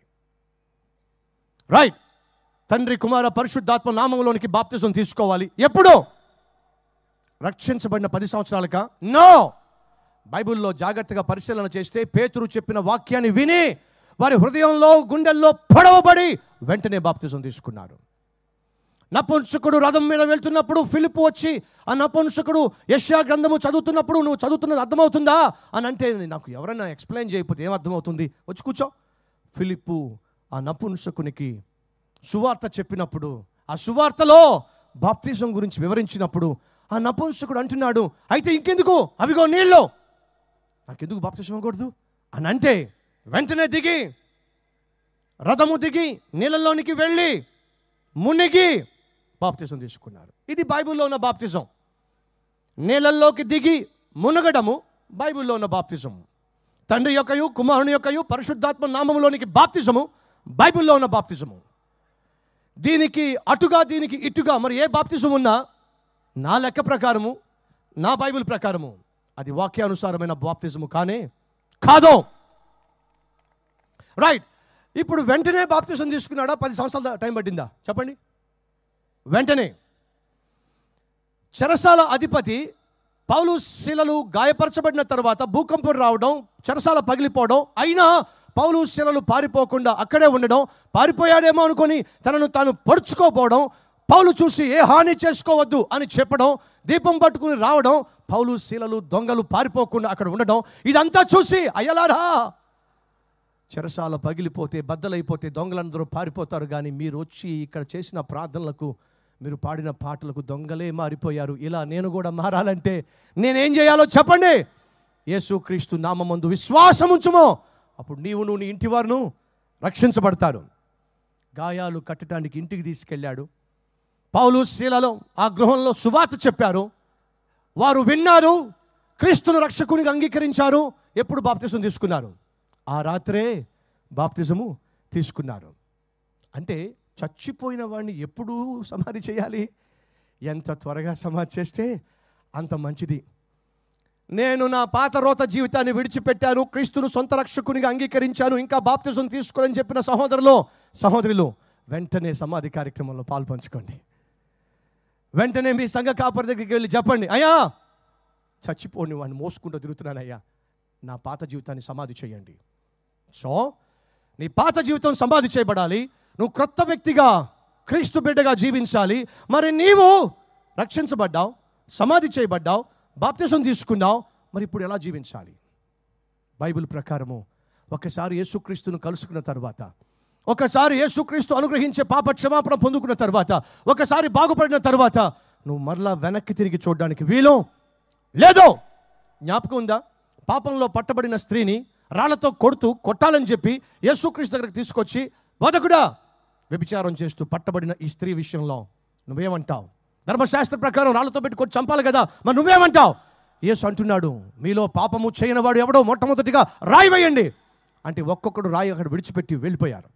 రైట్ తండ్రి కుమార పరిశుద్ధాత్మ నామంలోనికి బాప్తిజం తీసుకోవాలి ఎప్పుడు రక్షించబడిన పది సంవత్సరాలక నో బైబిల్లో జాగ్రత్తగా పరిశీలన చేస్తే పేతురు చెప్పిన వాక్యాన్ని విని వారి హృదయంలో గుండెల్లో పొడవబడి వెంటనే బాప్తిజం తీసుకున్నారు నపుంసకుడు రథం మీద వెళ్తున్నప్పుడు ఫిలిప్ వచ్చి ఆ నపుంసకుడు యశ్యా గ్రంథము చదువుతున్నప్పుడు నువ్వు చదువుతున్నది అర్థమవుతుందా అని అంటే నాకు ఎవరైనా ఎక్స్ప్లెయిన్ చేయకపోతే ఏం అర్థమవుతుంది వచ్చి కూర్చో ఫిలిప్పు ఆ నపుంసకునికి సువార్త చెప్పినప్పుడు ఆ సువార్తలో బాప్తిజం గురించి వివరించినప్పుడు ఆ నపుంసకుడు అంటున్నాడు అయితే ఇంకెందుకు అవిగో నీళ్ళు నాకెందుకు బాప్తిజం ఇవ్వకూడదు అని అంటే వెంటనే దిగి రథము దిగి నీళ్ళలోనికి వెళ్ళి మునిగి బాప్తిజం తీసుకున్నారు ఇది బైబిల్లో ఉన్న బాప్తిజం నీళ్ళల్లోకి దిగి మునగడము బైబిల్లో ఉన్న బాప్తిజం తండ్రి యొక్కయు కుమారుని యొక్కయు పరిశుద్ధాత్మ నామములోనికి బాప్తిజము బైబిల్లో ఉన్న బాప్తిజము దీనికి అటుగా దీనికి ఇటుగా మరి ఏ బాప్తిజం ఉన్నా నా లెక్క ప్రకారము నా బైబిల్ ప్రకారము అది వాక్యానుసారమైన బాప్తిజము కానే కాదు రైట్ ఇప్పుడు వెంటనే బాప్తిజం తీసుకున్నాడా పది సంవత్సరాల టైం పట్టిందా చెప్పండి వెంటనే చెరసాల అధిపతి పౌలు శిలలు గాయపరచబడిన తర్వాత భూకంపం రావడం చెరసాల పగిలిపోవడం అయినా పౌలు శిలలు పారిపోకుండా అక్కడే ఉండడం పారిపోయాడేమో అనుకొని తనను తాను పడుచుకోపోవడం పౌలు చూసి ఏ హాని చేసుకోవద్దు అని చెప్పడం దీపం పట్టుకుని రావడం పౌలు శిలలు దొంగలు పారిపోకుండా అక్కడ ఉండడం ఇదంతా చూసి అయ్యలారా చెరసాల పగిలిపోతే బద్దలైపోతే దొంగలందరూ పారిపోతారు కానీ మీరు వచ్చి ఇక్కడ చేసిన ప్రార్థనలకు మీరు పాడిన పాటలకు దొంగలే మారిపోయారు ఇలా నేను కూడా మారాలంటే నేనేం చేయాలో చెప్పండి యేసుక్రీస్తు నామందు విశ్వాసం ఉంచుమో అప్పుడు నీవు నువ్వు నీ ఇంటి వారును రక్షించబడతారు గాయాలు కట్టడానికి ఇంటికి తీసుకెళ్ళాడు పౌలు శీలలో ఆ గృహంలో సువార్త చెప్పారు వారు విన్నారు క్రీస్తును రక్షకునిగా అంగీకరించారు ఎప్పుడు బాప్తిజం తీసుకున్నారు ఆ రాత్రే బాప్తిజము తీసుకున్నారు అంటే చచ్చిపోయిన వాడిని ఎప్పుడు సమాధి చేయాలి ఎంత త్వరగా సమాధి చేస్తే అంత మంచిది నేను నా పాత రోత జీవితాన్ని విడిచిపెట్టాను క్రీస్తును సొంత రక్షకునిగా అంగీకరించాను ఇంకా బాప్తిజం తీసుకోవాలని చెప్పిన సహోదరులు సహోదరులు వెంటనే సమాధి కార్యక్రమంలో పాలు పంచుకోండి వెంటనే మీ సంఘ కాపరి దగ్గరికి వెళ్ళి చెప్పండి అయ్యా చచ్చిపోని వాడిని మోసుకుంటూ తిరుగుతున్నాను అయ్యా నా పాత జీవితాన్ని సమాధి చేయండి సో నీ పాత జీవితం సమాధి చేయబడాలి నువ్వు క్రొత్త వ్యక్తిగా క్రీస్తు బిడ్డగా జీవించాలి మరి నీవు రక్షించబడ్డావు సమాధి చేయబడ్డావు బాప్తిజం తీసుకున్నావు మరి ఇప్పుడు ఎలా జీవించాలి బైబిల్ ప్రకారము ఒకసారి యేసుక్రీస్తును కలుసుకున్న తర్వాత ఒకసారి యేసుక్రీస్తు అనుగ్రహించే పాప క్షమాపణ పొందుకున్న తర్వాత ఒకసారి బాగుపడిన తర్వాత నువ్వు మరలా వెనక్కి తిరిగి చూడడానికి వీలు లేదు జ్ఞాపకం ఉందా పాపంలో పట్టబడిన స్త్రీని రాళ్లతో కొడుతూ కొట్టాలని చెప్పి యేసుక్రీస్తు దగ్గరికి తీసుకొచ్చి బోధకుడా వ్యభిచారం చేస్తూ పట్టబడిన ఈ స్త్రీ విషయంలో నువ్వేమంటావు ధర్మశాస్త్ర ప్రకారం రాళ్లతో పెట్టి కొట్టి చంపాలి కదా మరి నువ్వేమంటావు యేసు అంటున్నాడు మీలో పాపము చేయనివాడు ఎవడో మొట్టమొదటిగా రాయి వేయండి అంటే ఒక్కొక్కడు రాయి అక్కడ విడిచిపెట్టి వెళ్ళిపోయారు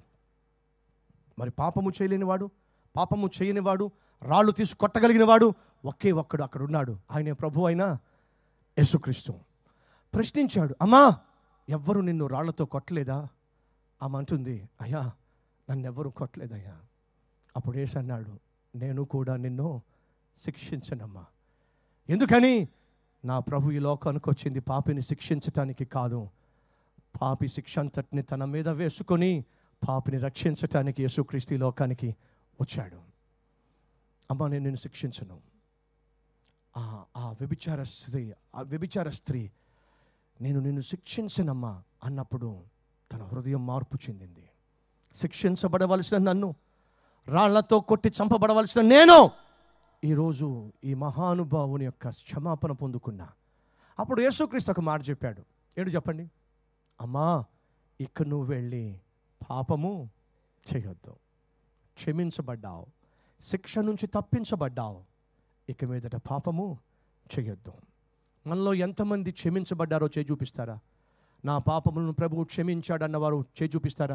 మరి పాపము చేయలేనివాడు పాపము చేయనివాడు రాళ్ళు తీసి కొట్టగలిగిన వాడు ఒకే ఒక్కడు అక్కడ ఉన్నాడు ఆయనే ప్రభు అయిన యేసుక్రీస్తు ప్రశ్నించాడు అమ్మా ఎవ్వరు నిన్ను రాళ్లతో కొట్టలేదా ఆమె అంటుంది అయ్యా నన్నెవ్వరు కొట్టలేదయ్యా అప్పుడు ఏసు అన్నాడు నేను కూడా నిన్ను శిక్షించనమ్మా ఎందుకని నా ప్రభు ఈ లోకానికి వచ్చింది పాపిని శిక్షించటానికి కాదు పాపి శిక్ష అంతటిని తన మీద వేసుకొని పాపిని రక్షించటానికి యేసుక్రీస్తు ఈ లోకానికి వచ్చాడు అమ్మ నేను నిన్ను శిక్షించను ఆ ఆ వ్యభిచార స్త్రీ ఆ వ్యభిచార స్త్రీ నేను నిన్ను శిక్షించనమ్మా అన్నప్పుడు తన హృదయం మార్పు చెందింది శిక్షించబడవలసిన నన్ను రాళ్లతో కొట్టి చంపబడవలసిన నేను ఈరోజు ఈ మహానుభావుని యొక్క క్షమాపణ పొందుకున్నా అప్పుడు యేసుక్రీస్తు ఒక మాట చెప్పాడు ఏడు చెప్పండి అమ్మా ఇక నువ్వు వెళ్ళి పాపము చేయొద్దు క్షమించబడ్డావు శిక్ష నుంచి తప్పించబడ్డావు ఇక మీదట పాపము చేయొద్దు మనలో ఎంతమంది క్షమించబడ్డారో చేయి చూపిస్తారా నా పాపములను ప్రభువు క్షమించాడన్నవారు చేయి చూపిస్తారా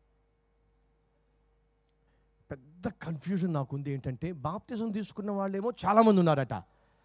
పెద్ద కన్ఫ్యూజన్ నాకుంది ఏంటంటే బాప్తిజం తీసుకున్న వాళ్ళేమో చాలామంది ఉన్నారట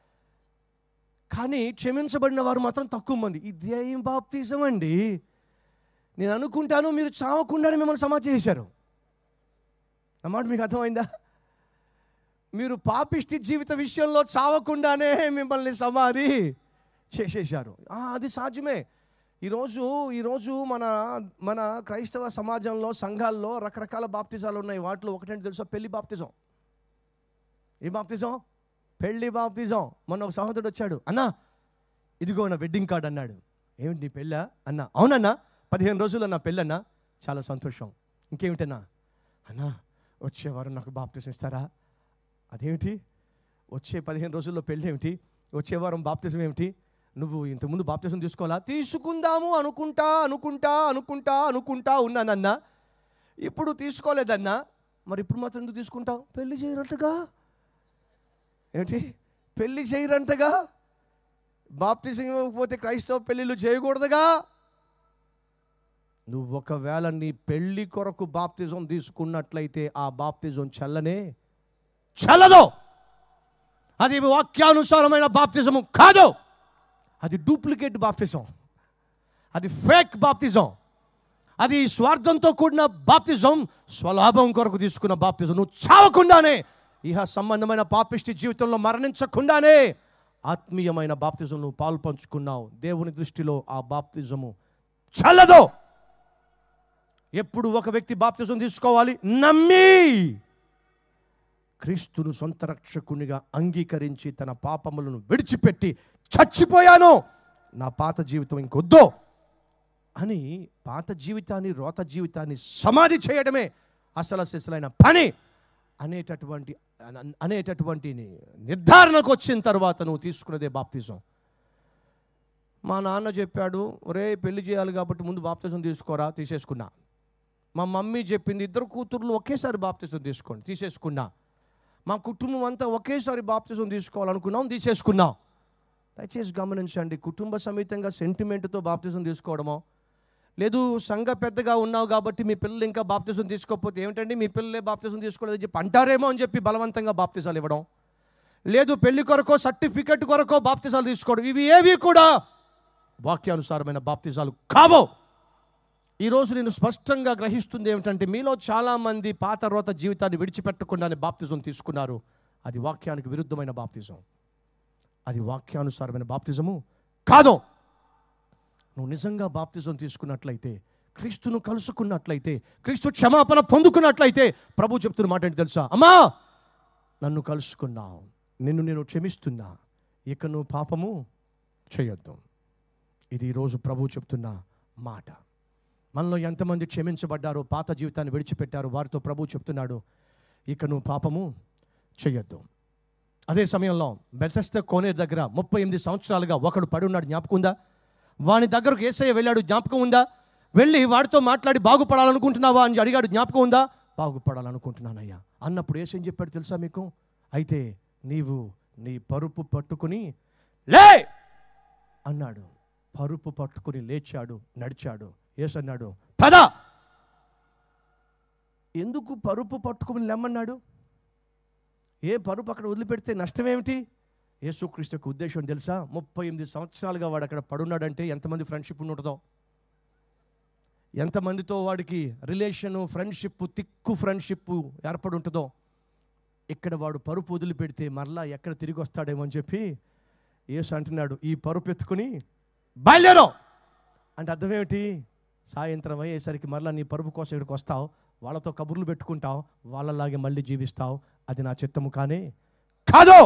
కానీ క్షమించబడిన వారు మాత్రం తక్కువ మంది ఇదేం బాప్తిజం అండి నేను అనుకుంటాను మీరు చావకుండానే మిమ్మల్ని సమాధి చేశారు అన్నమాట మీకు అర్థమైందా మీరు పాపిష్టి జీవిత విషయంలో చావకుండానే మిమ్మల్ని సమాధి చేసేశారు ఆ, అది సాధ్యమే ఈరోజు ఈరోజు మన మన క్రైస్తవ సమాజంలో సంఘాల్లో రకరకాల బాప్తిజాలు ఉన్నాయి వాటిలో ఒకటంటే తెలుసా పెళ్లి బాప్తిజం ఏ బాప్తిజం పెళ్లి బాప్తిజం మొన్న ఒక సహోదరుడు వచ్చాడు అన్నా ఇదిగో నా వెడ్డింగ్ కార్డ్ అన్నాడు ఏమిటి నీ పెళ్ళా అన్నా అవునన్నా పదిహేను రోజులు నా పెళ్ళన్నా చాలా సంతోషం ఇంకేమిటన్నా అన్నా వచ్చే వారం నాకు బాప్తిజం ఇస్తారా అదేమిటి వచ్చే పదిహేను రోజుల్లో పెళ్ళి ఏమిటి వచ్చే వారం బాప్తిజం ఏమిటి నువ్వు ఇంతకుముందు బాప్తిజం తీసుకోవాలా తీసుకుందాము అనుకుంటా అనుకుంటా అనుకుంటా అనుకుంటా ఉన్నానన్నా ఇప్పుడు తీసుకోలేదన్నా మరి ఇప్పుడు మాత్రం ఎందుకు తీసుకుంటావు పెళ్లి చేయరట్టుగా ఏమిటి పెళ్లి చేయరంటగా బాప్తిజం ఇవ్వకపోతే క్రైస్తవ పెళ్ళిళ్ళు చేయకూడదుగా నువ్వు ఒకవేళ నీ పెళ్లి కొరకు బాప్తిజం తీసుకున్నట్లయితే ఆ బాప్తిజం చల్లనే చల్లదు అది వాక్యానుసారమైన బాప్తిజము కాదు అది డూప్లికేట్ బాప్తిజం అది ఫేక్ బాప్తిజం అది స్వార్థంతో కూడిన బాప్తిజం స్వలాభం కొరకు తీసుకున్న బాప్తిజం నువ్వు చావకుండానే ఇహ సంబంధమైన పాపిష్టి జీవితంలో మరణించకుండానే ఆత్మీయమైన బాప్తిజం నువ్వు పాలు పంచుకున్నావు దేవుని దృష్టిలో ఆ బాప్తిజము చల్లదు ఎప్పుడు ఒక వ్యక్తి బాప్తిజం తీసుకోవాలి నమ్మి క్రీస్తును సొంత రక్షకునిగా అంగీకరించి తన పాపములను విడిచిపెట్టి చచ్చిపోయాను నా పాత జీవితం ఇంకొద్దు అని పాత జీవితాన్ని రోత జీవితాన్ని సమాధి చేయడమే అసలు అసలైన పని అనేటటువంటి అన- అనేటటువంటి నిర్ధారణకు వచ్చిన తర్వాత నువ్వు తీసుకున్నదే బాప్తిజం మా నాన్న చెప్పాడు ఒరే పెళ్లి చేయాలి కాబట్టి ముందు బాప్తిజం తీసుకోరా తీసేసుకున్నా మా మమ్మీ చెప్పింది ఇద్దరు కూతుర్లు ఒకేసారి బాప్తిజం తీసుకోండి తీసేసుకున్నా మా కుటుంబం అంతా ఒకేసారి బాప్తిజం తీసుకోవాలనుకున్నాం తీసేసుకున్నాం దయచేసి గమనించండి కుటుంబ సమేతంగా సెంటిమెంట్తో బాప్తిజం తీసుకోవడమో లేదు సంఘ పెద్దగా ఉన్నావు కాబట్టి మీ పిల్లలు ఇంకా బాప్తిజం తీసుకోకపోతే ఏమిటండి మీ పిల్లలే బాప్తిజం తీసుకోలేదని చెప్పి అంటారేమో అని చెప్పి బలవంతంగా బాప్తిజాలు ఇవ్వడం లేదు పెళ్లి కొరకో సర్టిఫికెట్ కొరకో బాప్తిజాలు తీసుకోవడం ఇవి ఏవి కూడా వాక్యానుసారమైన బాప్తిజాలు కావో ఈరోజు నేను స్పష్టంగా గ్రహిస్తుంది ఏమిటంటే మీలో చాలామంది పాత రోత జీవితాన్ని విడిచిపెట్టకుండానే బాప్తిజం తీసుకున్నారు అది వాక్యానికి విరుద్ధమైన బాప్తిజం అది వాక్యానుసారమైన బాప్తిజము కాదు నువ్వు నిజంగా బాప్తిజం తీసుకున్నట్లయితే క్రీస్తును కలుసుకున్నట్లయితే క్రీస్తు క్షమాపణ పొందుకున్నట్లయితే ప్రభు చెప్తున్న మాట ఏంటి తెలుసా అమ్మా నన్ను కలుసుకున్నావు నిన్ను నేను క్షమిస్తున్నా ఇక నువ్వు పాపము చేయొద్దు ఇది ఈరోజు ప్రభు చెప్తున్న మాట మనలో ఎంతమంది క్షమించబడ్డారో పాత జీవితాన్ని విడిచిపెట్టారో వారితో ప్రభు చెప్తున్నాడు ఇక నువ్వు పాపము చెయ్యొద్దు అదే సమయంలో బెతస్త కోనే దగ్గర ముప్పై ఎనిమిది సంవత్సరాలుగా ఒకడు పడి ఉన్నాడు జ్ఞాపకం ఉందా వాని దగ్గరకు ఏసయ్య వెళ్ళాడు జ్ఞాపకం ఉందా వెళ్ళి వాడితో మాట్లాడి బాగుపడాలనుకుంటున్నావా అని అడిగాడు జ్ఞాపకం ఉందా బాగుపడాలనుకుంటున్నానయ్యా అన్నప్పుడు ఏసేం చెప్పాడు తెలుసా మీకు అయితే నీవు నీ పరుపు పట్టుకుని లే అన్నాడు పరుపు పట్టుకుని లేచాడు నడిచాడు ఏసన్నాడు పద ఎందుకు పరుపు పట్టుకుని లెమ్మన్నాడు ఏ పరుపు అక్కడ వదిలిపెడితే నష్టమేమిటి యేసుక్రీస్తు యొక్క ఉద్దేశం తెలుసా ముప్పై ఎనిమిది సంవత్సరాలుగా వాడు అక్కడ పడున్నాడంటే ఎంతమంది ఫ్రెండ్షిప్ ఉంటుందో ఎంతమందితో వాడికి రిలేషను ఫ్రెండ్షిప్ తిక్కు ఫ్రెండ్షిప్ ఏర్పడి ఉంటుందో ఇక్కడ వాడు పరుపు వదిలిపెడితే మరలా ఎక్కడ తిరిగి వస్తాడేమో అని చెప్పి యేసు అంటున్నాడు ఈ పరుపు ఎత్తుకుని బయలుదేరో అంటే అర్థం ఏమిటి సాయంత్రం అయ్యేసరికి మరలా నీ పరుపు కోసం ఇక్కడికి వస్తావు వాళ్ళతో కబుర్లు పెట్టుకుంటావు వాళ్ళలాగే మళ్ళీ జీవిస్తావు అది నా చిత్తము కానీ కాదు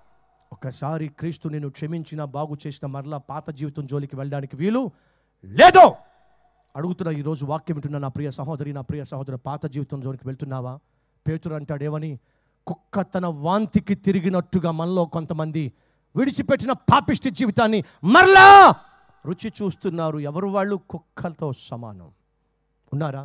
ఒకసారి క్రీస్తు నేను క్షమించిన బాగు చేసిన మరలా పాత జీవితం జోలికి వెళ్ళడానికి వీలు లేదు అడుగుతున్న ఈరోజు వాక్యం వింటున్న నా ప్రియ సహోదరి నా ప్రియ సహోదరు పాత జీవితం జోలికి వెళ్తున్నావా పేతురు అంటాడేమని కుక్క తన వాంతికి తిరిగినట్టుగా మనలో కొంతమంది విడిచిపెట్టిన పాపిష్టి జీవితాన్ని మరలా రుచి చూస్తున్నారు ఎవరు వాళ్ళు కుక్కలతో సమానం ఉన్నారా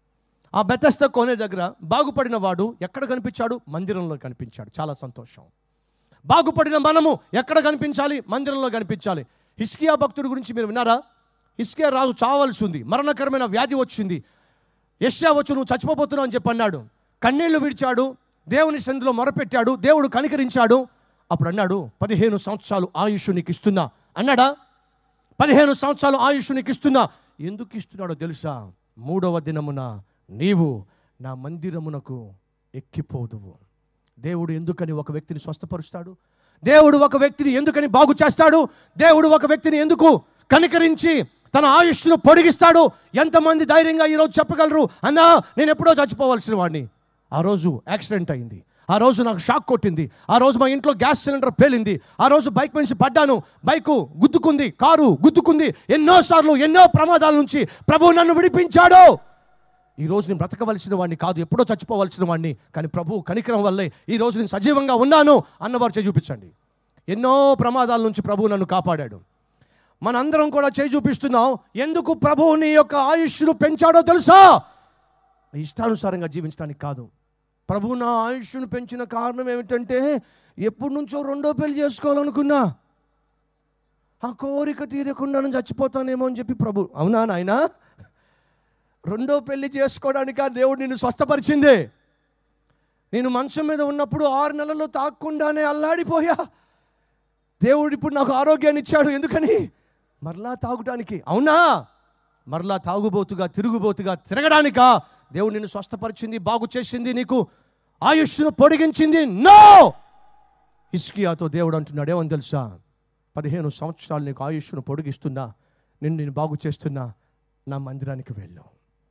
ఆ బెతస్త కోనే దగ్గర బాగుపడిన వాడు ఎక్కడ కనిపించాడు మందిరంలో కనిపించాడు చాలా సంతోషం బాగుపడిన మనము ఎక్కడ కనిపించాలి మందిరంలో కనిపించాలి హిస్కియా భక్తుడి గురించి మీరు విన్నారా హిస్కియా రాజు చావాల్సి ఉంది మరణకరమైన వ్యాధి వచ్చింది యష్యా వచ్చి నువ్వు చచ్చిపోతున్నావు అని చెప్పి అన్నాడు కన్నీళ్లు విడిచాడు దేవుని సంధిలో మొరపెట్టాడు దేవుడు కనికరించాడు అప్పుడు అన్నాడు పదిహేను సంవత్సరాలు ఆయుష్ నీకు ఇస్తున్నా అన్నాడా పదిహేను సంవత్సరాలు ఆయుష్ నీకు ఇస్తున్నా ఎందుకు ఇస్తున్నాడో తెలుసా మూడవ దినమున నీవు నా మందిరమునకు ఎక్కిపోదువు దేవుడు ఎందుకని ఒక వ్యక్తిని స్వస్థపరుస్తాడు దేవుడు ఒక వ్యక్తిని ఎందుకని బాగు చేస్తాడు దేవుడు ఒక వ్యక్తిని ఎందుకు కనికరించి తన ఆయుష్ను పొడిగిస్తాడు ఎంతమంది ధైర్యంగా ఈరోజు చెప్పగలరు అన్నా నేను ఎప్పుడో చచ్చిపోవాల్సిన వాడిని ఆ రోజు యాక్సిడెంట్ అయింది ఆ రోజు నాకు షాక్ కొట్టింది ఆ రోజు మా ఇంట్లో గ్యాస్ సిలిండర్ పేలింది ఆ రోజు బైక్ నుంచి పడ్డాను బైకు గుద్దుకుంది కారు గుద్దుకుంది ఎన్నోసార్లు ఎన్నో ప్రమాదాల నుంచి ప్రభు నన్ను విడిపించాడు ఈ రోజు నేను బ్రతకవలసిన వాడిని కాదు ఎప్పుడో చచ్చిపోవలసిన వాడిని కానీ ప్రభు కనికరం వల్లే ఈ రోజు నేను సజీవంగా ఉన్నాను అన్నవారు చేయి చూపించండి ఎన్నో ప్రమాదాల నుంచి ప్రభు నన్ను కాపాడాడు మనందరం కూడా చేయి చూపిస్తున్నాం ఎందుకు ప్రభువు నీ యొక్క ఆయుష్ను పెంచాడో తెలుసా నీ ఇష్టానుసారంగా జీవించడానికి కాదు ప్రభు నా ఆయుష్ను పెంచిన కారణం ఏమిటంటే ఎప్పటి నుంచో రెండో పెళ్లి చేసుకోవాలనుకున్నా ఆ కోరిక తీరకుండా నేను చచ్చిపోతానేమో అని చెప్పి ప్రభు అవునా నాయనా రెండో పెళ్లి చేసుకోవడానిక దేవుడు నిన్ను స్వస్థపరిచిందే నేను మంచం మీద ఉన్నప్పుడు ఆరు నెలలు తాక్కుండానే అల్లాడిపోయా దేవుడు ఇప్పుడు నాకు ఆరోగ్యాన్ని ఇచ్చాడు ఎందుకని మరలా తాగటానికి అవునా మరలా తాగుబోతుగా తిరుగుబోతుగా తిరగడానికా దేవుడు నిన్ను స్వస్థపరిచింది బాగు చేసింది నీకు ఆయుష్ను పొడిగించింది నో ఇస్కియాతో దేవుడు అంటున్నాడు ఏమని తెలుసా పదిహేను సంవత్సరాలు నీకు ఆయుష్ను పొడిగిస్తున్నా నిన్ను నేను బాగు చేస్తున్నా నా మందిరానికి వెళ్ళు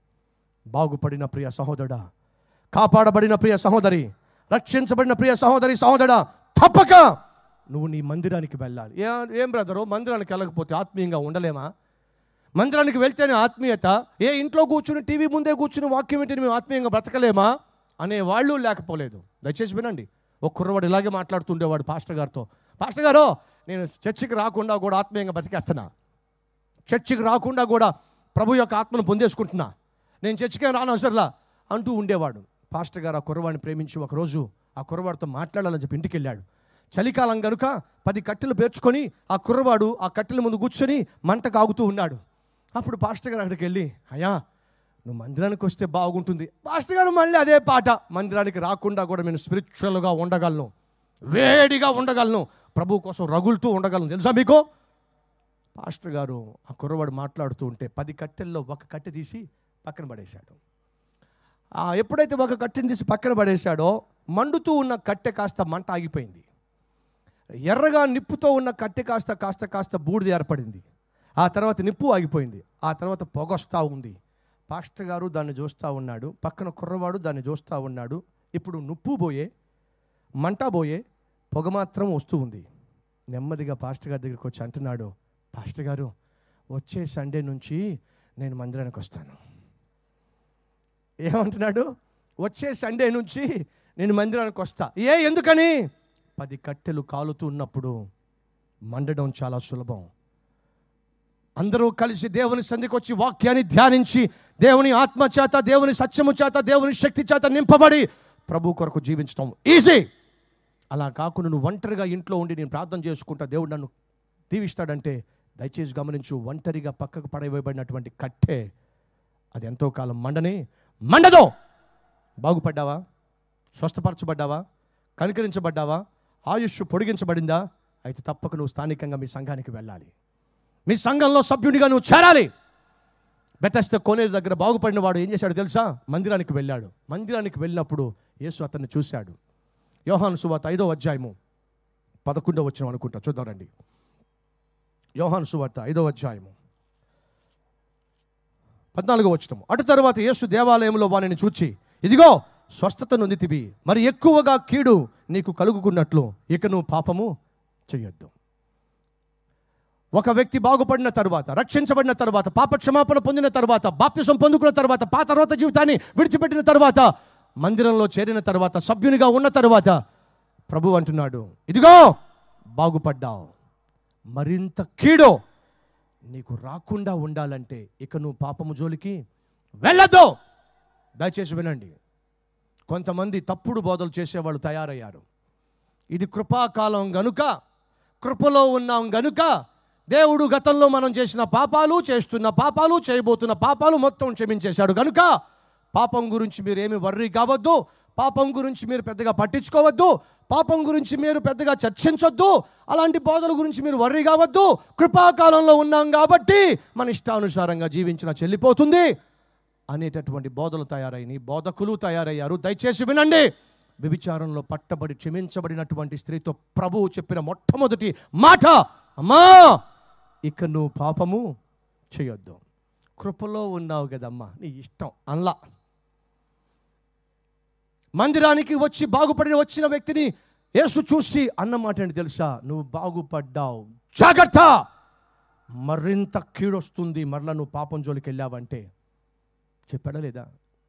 బాగుపడిన ప్రియ సహోదరుడా కాపాడబడిన ప్రియ సహోదరి రక్షించబడిన ప్రియ సహోదరి సహోదరా తప్పక నువ్వు నీ మందిరానికి వెళ్ళాలి ఏ ఏం బ్రదరు మందిరానికి వెళ్ళకపోతే ఆత్మీయంగా ఉండలేమా మందిరానికి వెళ్తేనే ఆత్మీయత ఏ ఇంట్లో కూర్చుని టీవీ ముందే కూర్చుని వాక్యం ఏంటి మేము ఆత్మీయంగా బ్రతకలేమా అనే వాళ్ళు లేకపోలేదు దయచేసి వినండి ఒక కుర్రవాడు ఇలాగే మాట్లాడుతుండేవాడు పాస్టర్ గారితో పాస్టర్ గారు నేను చర్చికి రాకుండా కూడా ఆత్మీయంగా బ్రతికేస్తున్నా చర్చికి రాకుండా కూడా ప్రభు యొక్క ఆత్మను పొందేసుకుంటున్నా నేను చర్చికే రాను అవసరంలా అంటూ ఉండేవాడు పాస్టర్ గారు ఆ కుర్రవాడిని ప్రేమించి ఒకరోజు ఆ కుర్రవాడితో మాట్లాడాలని చెప్పి ఇంటికి వెళ్ళాడు చలికాలం కనుక పది కట్టెలు పేర్చుకొని ఆ కుర్రవాడు ఆ కట్టెల ముందు కూర్చొని మంట కాగుతూ ఉన్నాడు అప్పుడు పాస్టర్ గారు అక్కడికి వెళ్ళి అయ్యా నువ్వు మందిరానికి వస్తే బాగుంటుంది పాస్టర్ గారు మళ్ళీ అదే పాట మందిరానికి రాకుండా కూడా నేను స్పిరిచువల్గా ఉండగలను వేడిగా ఉండగలను ప్రభు కోసం రగులుతూ ఉండగలను తెలుసా మీకు పాస్టర్ గారు ఆ కుర్రవాడు మాట్లాడుతూ ఉంటే పది కట్టెల్లో ఒక కట్టె తీసి పక్కన పడేశాడు ఆ ఎప్పుడైతే ఒక కట్టెని తీసి పక్కన పడేశాడో మండుతూ ఉన్న కట్టె కాస్త మంట ఆగిపోయింది ఎర్రగా నిప్పుతో ఉన్న కట్టె కాస్త కాస్త కాస్త బూడిద ఏర్పడింది ఆ తర్వాత నిప్పు ఆగిపోయింది ఆ తర్వాత పొగ వస్తూ ఉంది పాస్టర్ గారు దాన్ని చూస్తూ ఉన్నాడు పక్కన కుర్రవాడు దాన్ని చూస్తూ ఉన్నాడు ఇప్పుడు నుప్పు పోయే మంట పోయే పొగ మాత్రం వస్తూ ఉంది నెమ్మదిగా పాస్టర్ గారి దగ్గరికి వచ్చి అంటున్నాడు పాస్టర్ గారు వచ్చే సండే నుంచి నేను మందిరానికి వస్తాను ఏమంటున్నాడు వచ్చే సండే నుంచి నేను మందిరానికి వస్తా ఏ ఎందుకని పది కట్టెలు కాలుతూ ఉన్నప్పుడు మండడం చాలా సులభం అందరూ కలిసి దేవుని సంధికి వచ్చి వాక్యాన్ని ధ్యానించి దేవుని ఆత్మ చేత దేవుని సత్యము చేత దేవుని శక్తి చేత నింపబడి ప్రభు కొరకు జీవించడం ఈజీ అలా కాకుండా నువ్వు ఒంటరిగా ఇంట్లో ఉండి నేను ప్రార్థన చేసుకుంటా దేవుడు నన్ను దీవిస్తాడంటే దయచేసి గమనించు ఒంటరిగా పక్కకు పడవేయబడినటువంటి కట్టె అది ఎంతో కాలం మండని మండదో బాగుపడ్డావా స్వస్థపరచబడ్డావా కనికరించబడ్డావా ఆయుష్ పొడిగించబడిందా అయితే తప్పక నువ్వు స్థానికంగా మీ సంఘానికి వెళ్ళాలి మీ సంఘంలో సభ్యుడిగా నువ్వు చేరాలి బెతస్త కోనేరు దగ్గర బాగుపడిన వాడు ఏం చేశాడు తెలుసా మందిరానికి వెళ్ళాడు మందిరానికి వెళ్ళినప్పుడు యేసు అతన్ని చూశాడు యోహాను సువార్త ఐదో అధ్యాయము పదకొండో వచ్చిన అనుకుంటా చూద్దాం రండి యోహాను సువార్త ఐదో అధ్యాయము పద్నాలుగో వచ్చినము అటు తర్వాత యేసు దేవాలయంలో వానిని చూచి ఇదిగో స్వస్థత నొందితివి మరి ఎక్కువగా కీడు నీకు కలుగుకున్నట్లు ఇక నువ్వు పాపము చేయొద్దు ఒక వ్యక్తి బాగుపడిన తర్వాత రక్షించబడిన తర్వాత పాప క్షమాపణ పొందిన తర్వాత బాప్తిసం పొందుకున్న తర్వాత పాత రోత జీవితాన్ని విడిచిపెట్టిన తర్వాత మందిరంలో చేరిన తర్వాత సభ్యునిగా ఉన్న తర్వాత ప్రభు అంటున్నాడు ఇదిగో బాగుపడ్డావు మరింత కీడో నీకు రాకుండా ఉండాలంటే ఇక నువ్వు పాపము జోలికి వెళ్ళదు దయచేసి వినండి కొంతమంది తప్పుడు బోధలు చేసేవాళ్ళు తయారయ్యారు ఇది కృపాకాలం గనుక కృపలో ఉన్నాం గనుక దేవుడు గతంలో మనం చేసిన పాపాలు చేస్తున్న పాపాలు చేయబోతున్న పాపాలు మొత్తం క్షమించేశాడు గనుక పాపం గురించి మీరు ఏమి వర్రీ కావద్దు పాపం గురించి మీరు పెద్దగా పట్టించుకోవద్దు పాపం గురించి మీరు పెద్దగా చర్చించొద్దు అలాంటి బోధల గురించి మీరు వర్రీ కావద్దు కృపాకాలంలో ఉన్నాం కాబట్టి మన ఇష్టానుసారంగా జీవించిన చెల్లిపోతుంది అనేటటువంటి బోధలు తయారైన బోధకులు తయారయ్యారు దయచేసి వినండి వ్యభిచారంలో పట్టబడి క్షమించబడినటువంటి స్త్రీతో ప్రభువు చెప్పిన మొట్టమొదటి మాట అమ్మా ఇక నువ్వు పాపము చేయొద్దు కృపలో ఉన్నావు కదమ్మా నీ ఇష్టం అన్లా మందిరానికి వచ్చి బాగుపడిన వచ్చిన వ్యక్తిని యేసు చూసి అన్నమాట ఏంటి తెలుసా నువ్వు బాగుపడ్డావు జాగ్రత్త మరింత కీడొస్తుంది మరలా నువ్వు పాపం జోలికి వెళ్ళావంటే చెప్పాడా లేదా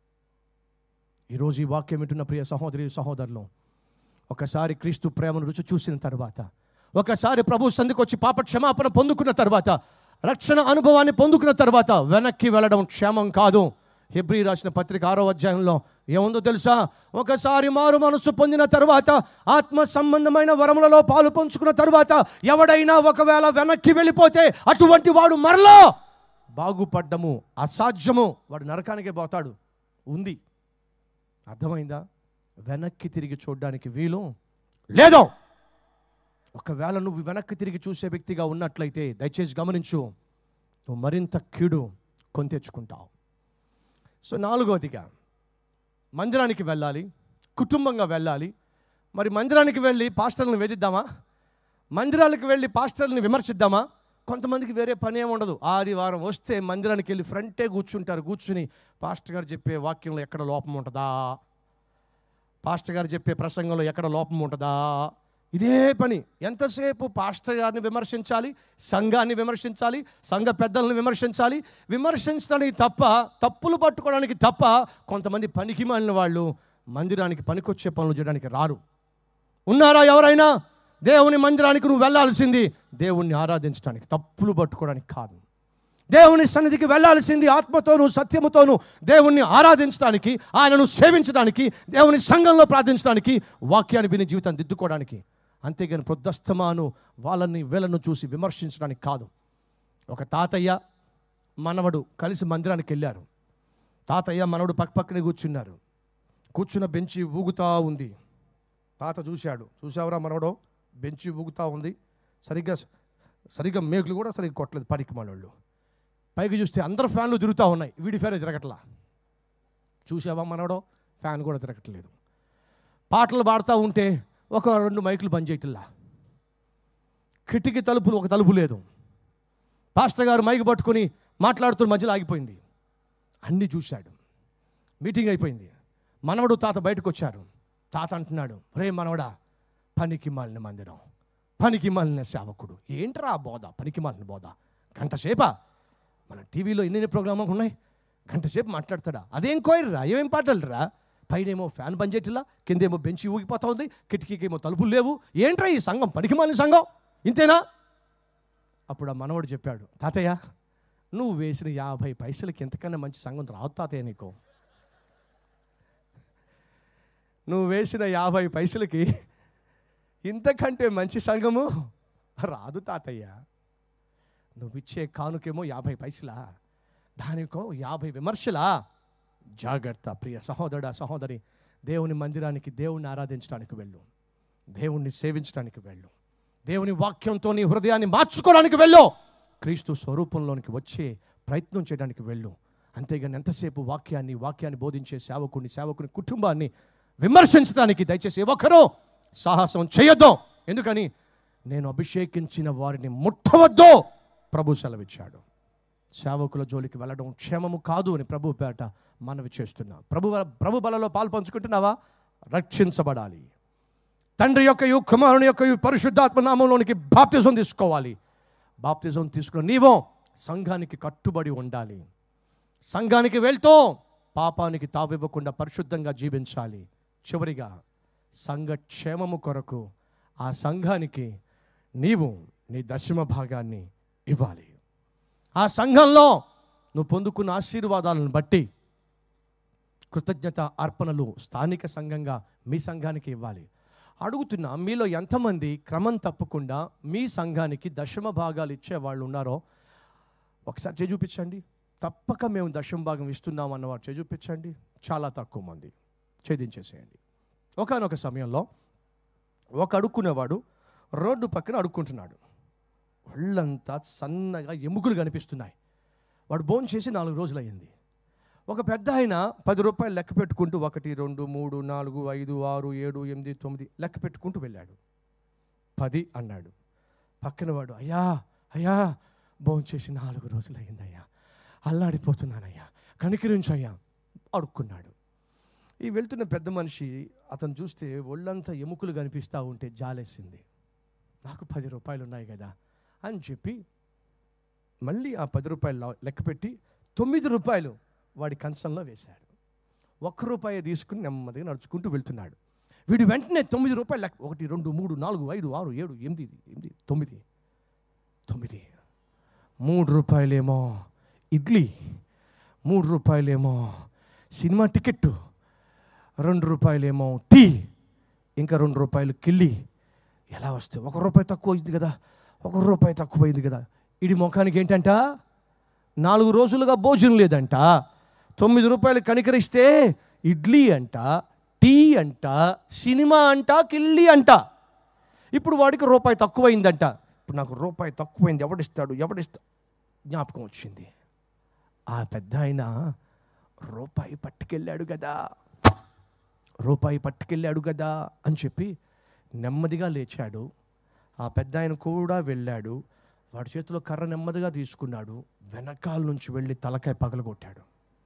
ఈరోజు ఈ వాక్యం వింటున్న ప్రియ సహోదరి సహోదరులు ఒకసారి క్రీస్తు ప్రేమను రుచి చూసిన తర్వాత ఒకసారి ప్రభు సంధికి వచ్చి పాప క్షమాపణ పొందుకున్న తర్వాత రక్షణ అనుభవాన్ని పొందుకున్న తర్వాత వెనక్కి వెళ్ళడం క్షేమం కాదు హెబ్రి రాసిన పత్రిక ఆరో అధ్యాయంలో ఏముందో తెలుసా ఒకసారి మారు మనసు పొందిన తర్వాత ఆత్మ సంబంధమైన వరములలో పాలు పంచుకున్న తర్వాత ఎవడైనా ఒకవేళ వెనక్కి వెళ్ళిపోతే అటువంటి వాడు మరలా బాగుపడ్డము అసాధ్యము వాడు నరకానికే పోతాడు ఉంది అర్థమైందా వెనక్కి తిరిగి చూడడానికి వీలు లేదు ఒకవేళ నువ్వు వెనక్కి తిరిగి చూసే వ్యక్తిగా ఉన్నట్లయితే దయచేసి గమనించు నువ్వు మరింత కీడు కొని తెచ్చుకుంటావు సో నాలుగవదిగా మందిరానికి వెళ్ళాలి కుటుంబంగా వెళ్ళాలి మరి మందిరానికి వెళ్ళి పాస్టర్లను వేధిద్దామా మందిరాలకు వెళ్ళి పాస్టర్ని విమర్శిద్దామా కొంతమందికి వేరే పని ఏమి ఉండదు ఆదివారం వస్తే మందిరానికి వెళ్ళి ఫ్రంటే కూర్చుంటారు కూర్చుని పాస్టర్ గారు చెప్పే వాక్యంలో ఎక్కడ లోపం ఉంటుందా పాస్టర్ గారు చెప్పే ప్రసంగంలో ఎక్కడ లోపం ఉంటుందా ఇదే పని ఎంతసేపు పాస్టర్ గారిని విమర్శించాలి సంఘాన్ని విమర్శించాలి సంఘ పెద్దలను విమర్శించాలి విమర్శించడానికి తప్ప తప్పులు పట్టుకోవడానికి తప్ప కొంతమంది పనికి మాలిన వాళ్ళు మందిరానికి పనికొచ్చే పనులు చేయడానికి రారు ఉన్నారా ఎవరైనా దేవుని మందిరానికి నువ్వు వెళ్ళాల్సింది దేవుణ్ణి ఆరాధించడానికి తప్పులు పట్టుకోవడానికి కాదు దేవుని సన్నిధికి వెళ్ళాల్సింది ఆత్మతోను సత్యముతోను దేవుణ్ణి ఆరాధించడానికి ఆయనను సేవించడానికి దేవుని సంఘంలో ప్రార్థించడానికి వాక్యాన్ని విని జీవితం దిద్దుకోవడానికి అంతేగాని ప్రొద్దస్తమాను వాళ్ళని వీళ్ళను చూసి విమర్శించడానికి కాదు ఒక తాతయ్య మనవడు కలిసి మందిరానికి వెళ్ళారు తాతయ్య మనవడు పక్కపక్కనే కూర్చున్నారు కూర్చున్న బెంచి ఊగుతా ఉంది తాత చూశాడు చూసావురా మనవడో బెంచి ఊగుతా ఉంది సరిగ్గా సరిగ్గా మేకులు కూడా సరిగ్గా కొట్టలేదు పనికి మనోళ్ళు పైకి చూస్తే అందరు ఫ్యాన్లు తిరుగుతూ ఉన్నాయి వీడి ఫ్యాన్ తిరగట్లా చూసావా మనవడో ఫ్యాన్ కూడా తిరగట్లేదు పాటలు పాడుతూ ఉంటే ఒక రెండు మైకులు బంద్ చేయట్లా కిటికీ తలుపులు ఒక తలుపు లేదు పాస్టర్ గారు మైక్ పట్టుకొని మాట్లాడుతున్న మధ్యలో ఆగిపోయింది అన్నీ చూశాడు మీటింగ్ అయిపోయింది మనవడు తాత బయటకు వచ్చారు తాత అంటున్నాడు రే మనవడా పనికి మాలిన మందిరం పనికి మాలిన సేవకుడు ఏంట్రా ఆ బోధ పనికి మాలిన బోధ గంట సేపా మన టీవీలో ఎన్ని ప్రోగ్రాములు ఉన్నాయి గంట సేపు మాట్లాడతాడా అదేం కోయరురా ఏమేం పాటలురా పైనేమో ఫ్యాన్ బంద్ చేయట్లా కిందేమో బెంచి ఊగిపోతా ఉంది కిటికీకి ఏమో తలుపులు లేవు ఏంట్రా ఈ సంఘం పనికి మాలిన సంఘం ఇంతేనా అప్పుడు ఆ మనవడు చెప్పాడు తాతయ్య నువ్వు వేసిన యాభై పైసలకి ఎంతకన్నా మంచి సంఘం రాదు తాతయ్య నీకు నువ్వు వేసిన యాభై పైసలకి ఇంతకంటే మంచి సంఘము రాదు తాతయ్య నువ్వు ఇచ్చే కానుకేమో యాభై పైసలా దానికో యాభై విమర్శలా జాగ్రత్త ప్రియ సహోదరుడా సహోదరి దేవుని మందిరానికి దేవుణ్ణి ఆరాధించడానికి వెళ్ళు దేవుణ్ణి సేవించడానికి వెళ్ళు దేవుని వాక్యంతో నీ హృదయాన్ని మార్చుకోవడానికి వెళ్ళు క్రీస్తు స్వరూపంలోనికి వచ్చే ప్రయత్నం చేయడానికి వెళ్ళు అంతేగాని ఎంతసేపు వాక్యాన్ని వాక్యాన్ని బోధించే సేవకుని సేవకుని కుటుంబాన్ని విమర్శించడానికి దయచేసి ఏ ఒక్కరూ సాహసం చేయొద్దు ఎందుకని నేను అభిషేకించిన వారిని ముట్టవద్దు ప్రభు సెలవిచ్చాడు సేవకుల జోలికి వెళ్ళడం క్షేమము కాదు అని ప్రభు పేట మనవి చేస్తున్నా ప్రభు ప్రభు బలలో పాలు పంచుకుంటున్నావా రక్షించబడాలి తండ్రి యొక్క కుమారుని యొక్క పరిశుద్ధాత్మ నామంలోనికి బాప్తిజం తీసుకోవాలి బాప్తిజం తీసుకున్న నీవో సంఘానికి కట్టుబడి ఉండాలి సంఘానికి వెళ్తూ పాపానికి తావివ్వకుండా పరిశుద్ధంగా జీవించాలి చివరిగా సంఘ క్షేమము కొరకు ఆ సంఘానికి నీవు నీ దశమ భాగాన్ని ఇవ్వాలి ఆ సంఘంలో నువ్వు పొందుకున్న ఆశీర్వాదాలను బట్టి కృతజ్ఞత అర్పణలు స్థానిక సంఘంగా మీ సంఘానికి ఇవ్వాలి అడుగుతున్నా మీలో ఎంతమంది క్రమం తప్పకుండా మీ సంఘానికి దశమ భాగాలు ఇచ్చే వాళ్ళు ఉన్నారో ఒకసారి చేయి చూపించండి తప్పక మేము దశమ భాగం ఇస్తున్నాం అన్నవారు చేయి చూపించండి చాలా తక్కువ మంది ఛేదించేసేయండి ఒకనొక సమయంలో ఒక అడుక్కునేవాడు రోడ్డు పక్కన అడుక్కుంటున్నాడు ఒళ్ళంతా సన్నగా ఎముకలు కనిపిస్తున్నాయి వాడు బోన్ చేసి నాలుగు రోజులు అయింది ఒక పెద్ద ఆయన పది రూపాయలు లెక్క పెట్టుకుంటూ ఒకటి రెండు మూడు నాలుగు ఐదు ఆరు ఏడు ఎనిమిది తొమ్మిది లెక్క పెట్టుకుంటూ వెళ్ళాడు పది అన్నాడు పక్కన వాడు అయ్యా అయ్యా భోజనం చేసి నాలుగు రోజులు అయిందయ్యా అల్లాడిపోతున్నానయ్యా కనికరించయ్యా అడుక్కున్నాడు ఈ వెళ్తున్న పెద్ద మనిషి అతను చూస్తే ఒళ్ళంతా ఎముకలు కనిపిస్తూ ఉంటే జాలేసింది నాకు పది రూపాయలు ఉన్నాయి కదా అని చెప్పి మళ్ళీ ఆ పది రూపాయలు లెక్క పెట్టి తొమ్మిది రూపాయలు వాడి కంచంలో వేశాడు ఒక్క రూపాయి తీసుకుని నెమ్మదిగా నడుచుకుంటూ వెళ్తున్నాడు వీడు వెంటనే తొమ్మిది రూపాయలు లెక్క ఒకటి రెండు మూడు నాలుగు ఐదు ఆరు ఏడు ఎనిమిది ఎనిమిది తొమ్మిది తొమ్మిది మూడు రూపాయలేమో ఇడ్లీ మూడు రూపాయలేమో సినిమా టికెట్టు రెండు రూపాయలేమో టీ ఇంకా రెండు రూపాయలు కిల్లి ఎలా వస్తే ఒక రూపాయి తక్కువ అయింది కదా ఒక రూపాయి తక్కువ అయింది కదా ఇడి ముఖానికి ఏంటంట నాలుగు రోజులుగా భోజనం లేదంట తొమ్మిది రూపాయలు కనికరిస్తే ఇడ్లీ అంట టీ అంట సినిమా అంట కిల్లి అంట ఇప్పుడు వాడికి రూపాయి తక్కువైందంట ఇప్పుడు నాకు రూపాయి తక్కువైంది ఎవడిస్తాడు ఎవడిస్తా జ్ఞాపకం వచ్చింది ఆ పెద్ద ఆయన రూపాయి పట్టుకెళ్ళాడు కదా రూపాయి పట్టుకెళ్ళాడు కదా అని చెప్పి నెమ్మదిగా లేచాడు ఆ పెద్ద ఆయన కూడా వెళ్ళాడు వాడి చేతిలో కర్ర నెమ్మదిగా తీసుకున్నాడు వెనకాల నుంచి వెళ్ళి తలకాయ పగలగొట్టాడు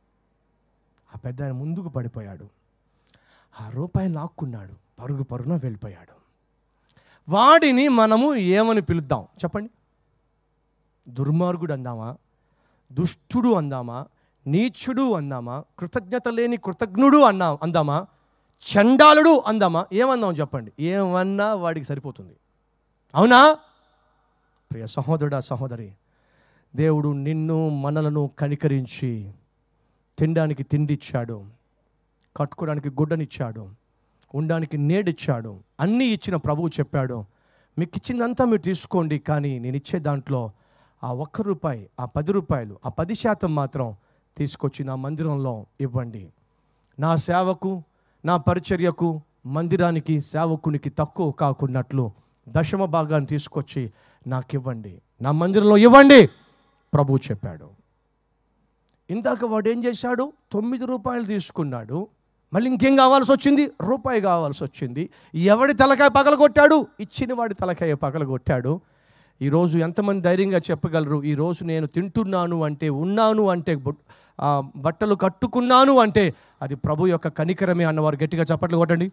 ఆ పెద్ద ఆయన ముందుకు పడిపోయాడు ఆ రూపాయి లాక్కున్నాడు పరుగు పరుగున వెళ్ళిపోయాడు వాడిని మనము ఏమని పిలుద్దాం చెప్పండి దుర్మార్గుడు అందామా దుష్టుడు అందామా నీచుడు అందామా కృతజ్ఞత లేని కృతజ్ఞుడు అన్నా అందామా చండాలుడు అందామా ఏమందాం చెప్పండి ఏమన్నా వాడికి సరిపోతుంది అవునా ప్రియ సహోదరుడా సహోదరి దేవుడు నిన్ను మనలను కనికరించి తినడానికి తిండిచ్చాడు కట్టుకోవడానికి గుడ్డనిచ్చాడు ఉండడానికి నేడిచ్చాడు అన్నీ ఇచ్చిన ప్రభువు చెప్పాడు మీకు ఇచ్చిందంతా మీరు తీసుకోండి కానీ నేను ఇచ్చే దాంట్లో ఆ ఒక్క రూపాయి ఆ పది రూపాయలు ఆ పది శాతం మాత్రం తీసుకొచ్చి నా మందిరంలో ఇవ్వండి నా సేవకు నా పరిచర్యకు మందిరానికి సేవకునికి తక్కువ కాకున్నట్లు దశమ భాగాన్ని తీసుకొచ్చి నాకు ఇవ్వండి నా మందిరంలో ఇవ్వండి ప్రభు చెప్పాడు ఇందాక వాడు ఏం చేశాడు తొమ్మిది రూపాయలు తీసుకున్నాడు మళ్ళీ ఇంకేం కావాల్సి వచ్చింది రూపాయి కావాల్సి వచ్చింది ఎవడి తలకాయ పగలగొట్టాడు ఇచ్చిన వాడి తలకాయ పగలగొట్టాడు ఈరోజు ఎంతమంది ధైర్యంగా చెప్పగలరు ఈరోజు నేను తింటున్నాను అంటే ఉన్నాను అంటే బుట్- ఆ, బట్టలు కట్టుకున్నాను అంటే అది ప్రభు యొక్క కనికరమే అన్నవారు గట్టిగా చప్పట్లు కొట్టండి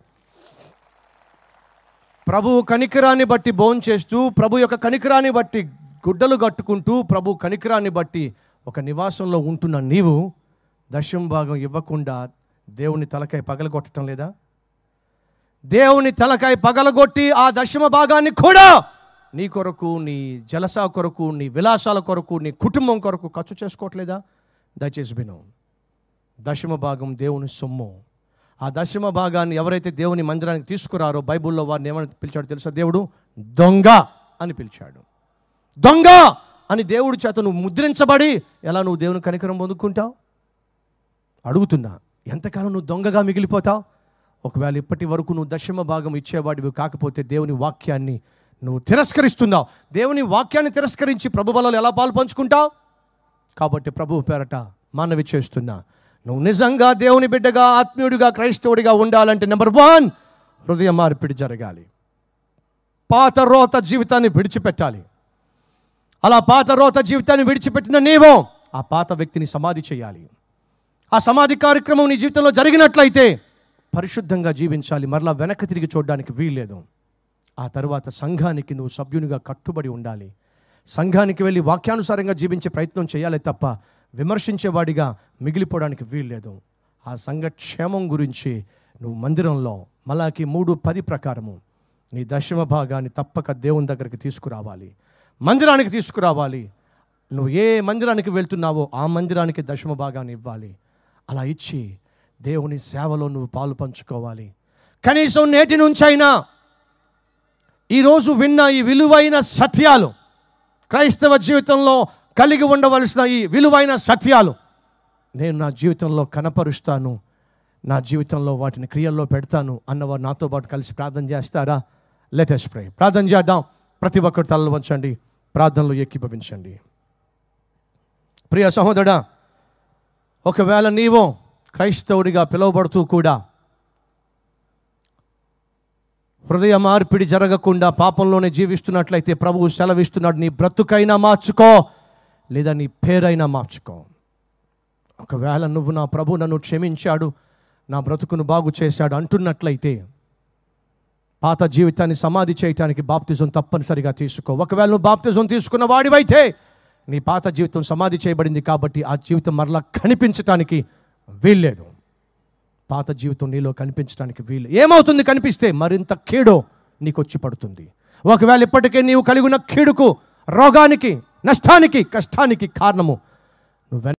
ప్రభు కనికరాన్ని బట్టి భోంచేస్తూ ప్రభు యొక్క కనికరాన్ని బట్టి గుడ్డలు కట్టుకుంటూ ప్రభు కనికరాన్ని బట్టి ఒక నివాసంలో ఉంటున్న నీవు దశం భాగం ఇవ్వకుండా దేవుని తలకాయ పగలగొట్టడం లేదా దేవుని తలకాయ పగలగొట్టి ఆ దశమ భాగాన్ని కూడా నీ కొరకు నీ జలసా కొరకు నీ విలాసాల కొరకు నీ కుటుంబం కొరకు ఖర్చు చేసుకోవట్లేదా దయచేసి విను దశమ భాగం దేవుని సొమ్ము ఆ దశమ భాగాన్ని ఎవరైతే దేవుని మందిరానికి తీసుకురారో బైబిల్లో వారిని ఏమని పిలిచాడో తెలుసా దేవుడు దొంగ అని పిలిచాడు దొంగ అని దేవుడి చేత నువ్వు ముద్రించబడి ఎలా నువ్వు దేవుని కనికరం పొందుకుంటావు అడుగుతున్నా ఎంతకాలం నువ్వు దొంగగా మిగిలిపోతావు ఒకవేళ ఇప్పటి వరకు నువ్వు దశమ భాగం ఇచ్చేవాడివి కాకపోతే దేవుని వాక్యాన్ని నువ్వు తిరస్కరిస్తున్నావు దేవుని వాక్యాన్ని తిరస్కరించి ప్రభు బలలో ఎలా పాలు పంచుకుంటావు కాబట్టి ప్రభు పేరట మనవి చేస్తున్నా నువ్వు నిజంగా దేవుని బిడ్డగా ఆత్మీయుడిగా క్రైస్తవుడిగా ఉండాలంటే నెంబర్ వన్ హృదయ మార్పిడి జరగాలి పాత రోత జీవితాన్ని విడిచిపెట్టాలి అలా పాత రోత జీవితాన్ని విడిచిపెట్టిన నీవో ఆ పాత వ్యక్తిని సమాధి చేయాలి ఆ సమాధి కార్యక్రమం నీ జీవితంలో జరిగినట్లయితే పరిశుద్ధంగా జీవించాలి మరలా వెనక్కి తిరిగి చూడడానికి వీల్లేదు ఆ తర్వాత సంఘానికి నువ్వు సభ్యునిగా కట్టుబడి ఉండాలి సంఘానికి వెళ్ళి వాక్యానుసారంగా జీవించే ప్రయత్నం చేయాలి తప్ప విమర్శించేవాడిగా మిగిలిపోవడానికి వీల్లేదు ఆ సంఘ క్షేమం గురించి నువ్వు మందిరంలో మలాకి మూడు పది ప్రకారము నీ దశమ భాగాన్ని తప్పక దేవుని దగ్గరికి తీసుకురావాలి మందిరానికి తీసుకురావాలి నువ్వు ఏ మందిరానికి వెళ్తున్నావో ఆ మందిరానికి దశమ భాగాన్ని ఇవ్వాలి అలా ఇచ్చి దేవుని సేవలో నువ్వు పాలు పంచుకోవాలి కనీసం నేటి నుంచైనా ఈరోజు విన్న ఈ విలువైన సత్యాలు క్రైస్తవ జీవితంలో కలిగి ఉండవలసిన ఈ విలువైన సత్యాలు నేను నా జీవితంలో కనపరుస్తాను నా జీవితంలో వాటిని క్రియల్లో పెడతాను అన్నవారు నాతో పాటు కలిసి ప్రార్థన చేస్తారా లెటెస్ట్ ప్రే ప్రార్థన చేద్దాం ప్రతి ఒక్కరు తలలు వంచండి ప్రార్థనలో ఎక్కిభవించండి ప్రియ సహోదరా ఒకవేళ నీవో క్రైస్తవుడిగా పిలువబడుతూ కూడా హృదయ మార్పిడి జరగకుండా పాపంలోనే జీవిస్తున్నట్లయితే ప్రభువు సెలవిస్తున్నాడు నీ బ్రతుకైనా మార్చుకో లేదా నీ పేరైనా మార్చుకో ఒకవేళ నువ్వు నా ప్రభు నన్ను క్షమించాడు నా బ్రతుకును బాగు చేశాడు అంటున్నట్లయితే పాత జీవితాన్ని సమాధి చేయటానికి బాప్తిజం తప్పనిసరిగా తీసుకో ఒకవేళ నువ్వు బాప్తిజం తీసుకున్న వాడివైతే నీ పాత జీవితం సమాధి చేయబడింది కాబట్టి ఆ జీవితం మరలా కనిపించటానికి వీల్లేదు పాత జీవితం నీలో కనిపించడానికి వీలు ఏమవుతుంది కనిపిస్తే మరింత కీడో నీకు వచ్చి పడుతుంది ఒకవేళ ఇప్పటికే నీవు కలిగిన కీడుకు రోగానికి నష్టానికి కష్టానికి కారణము నువ్వు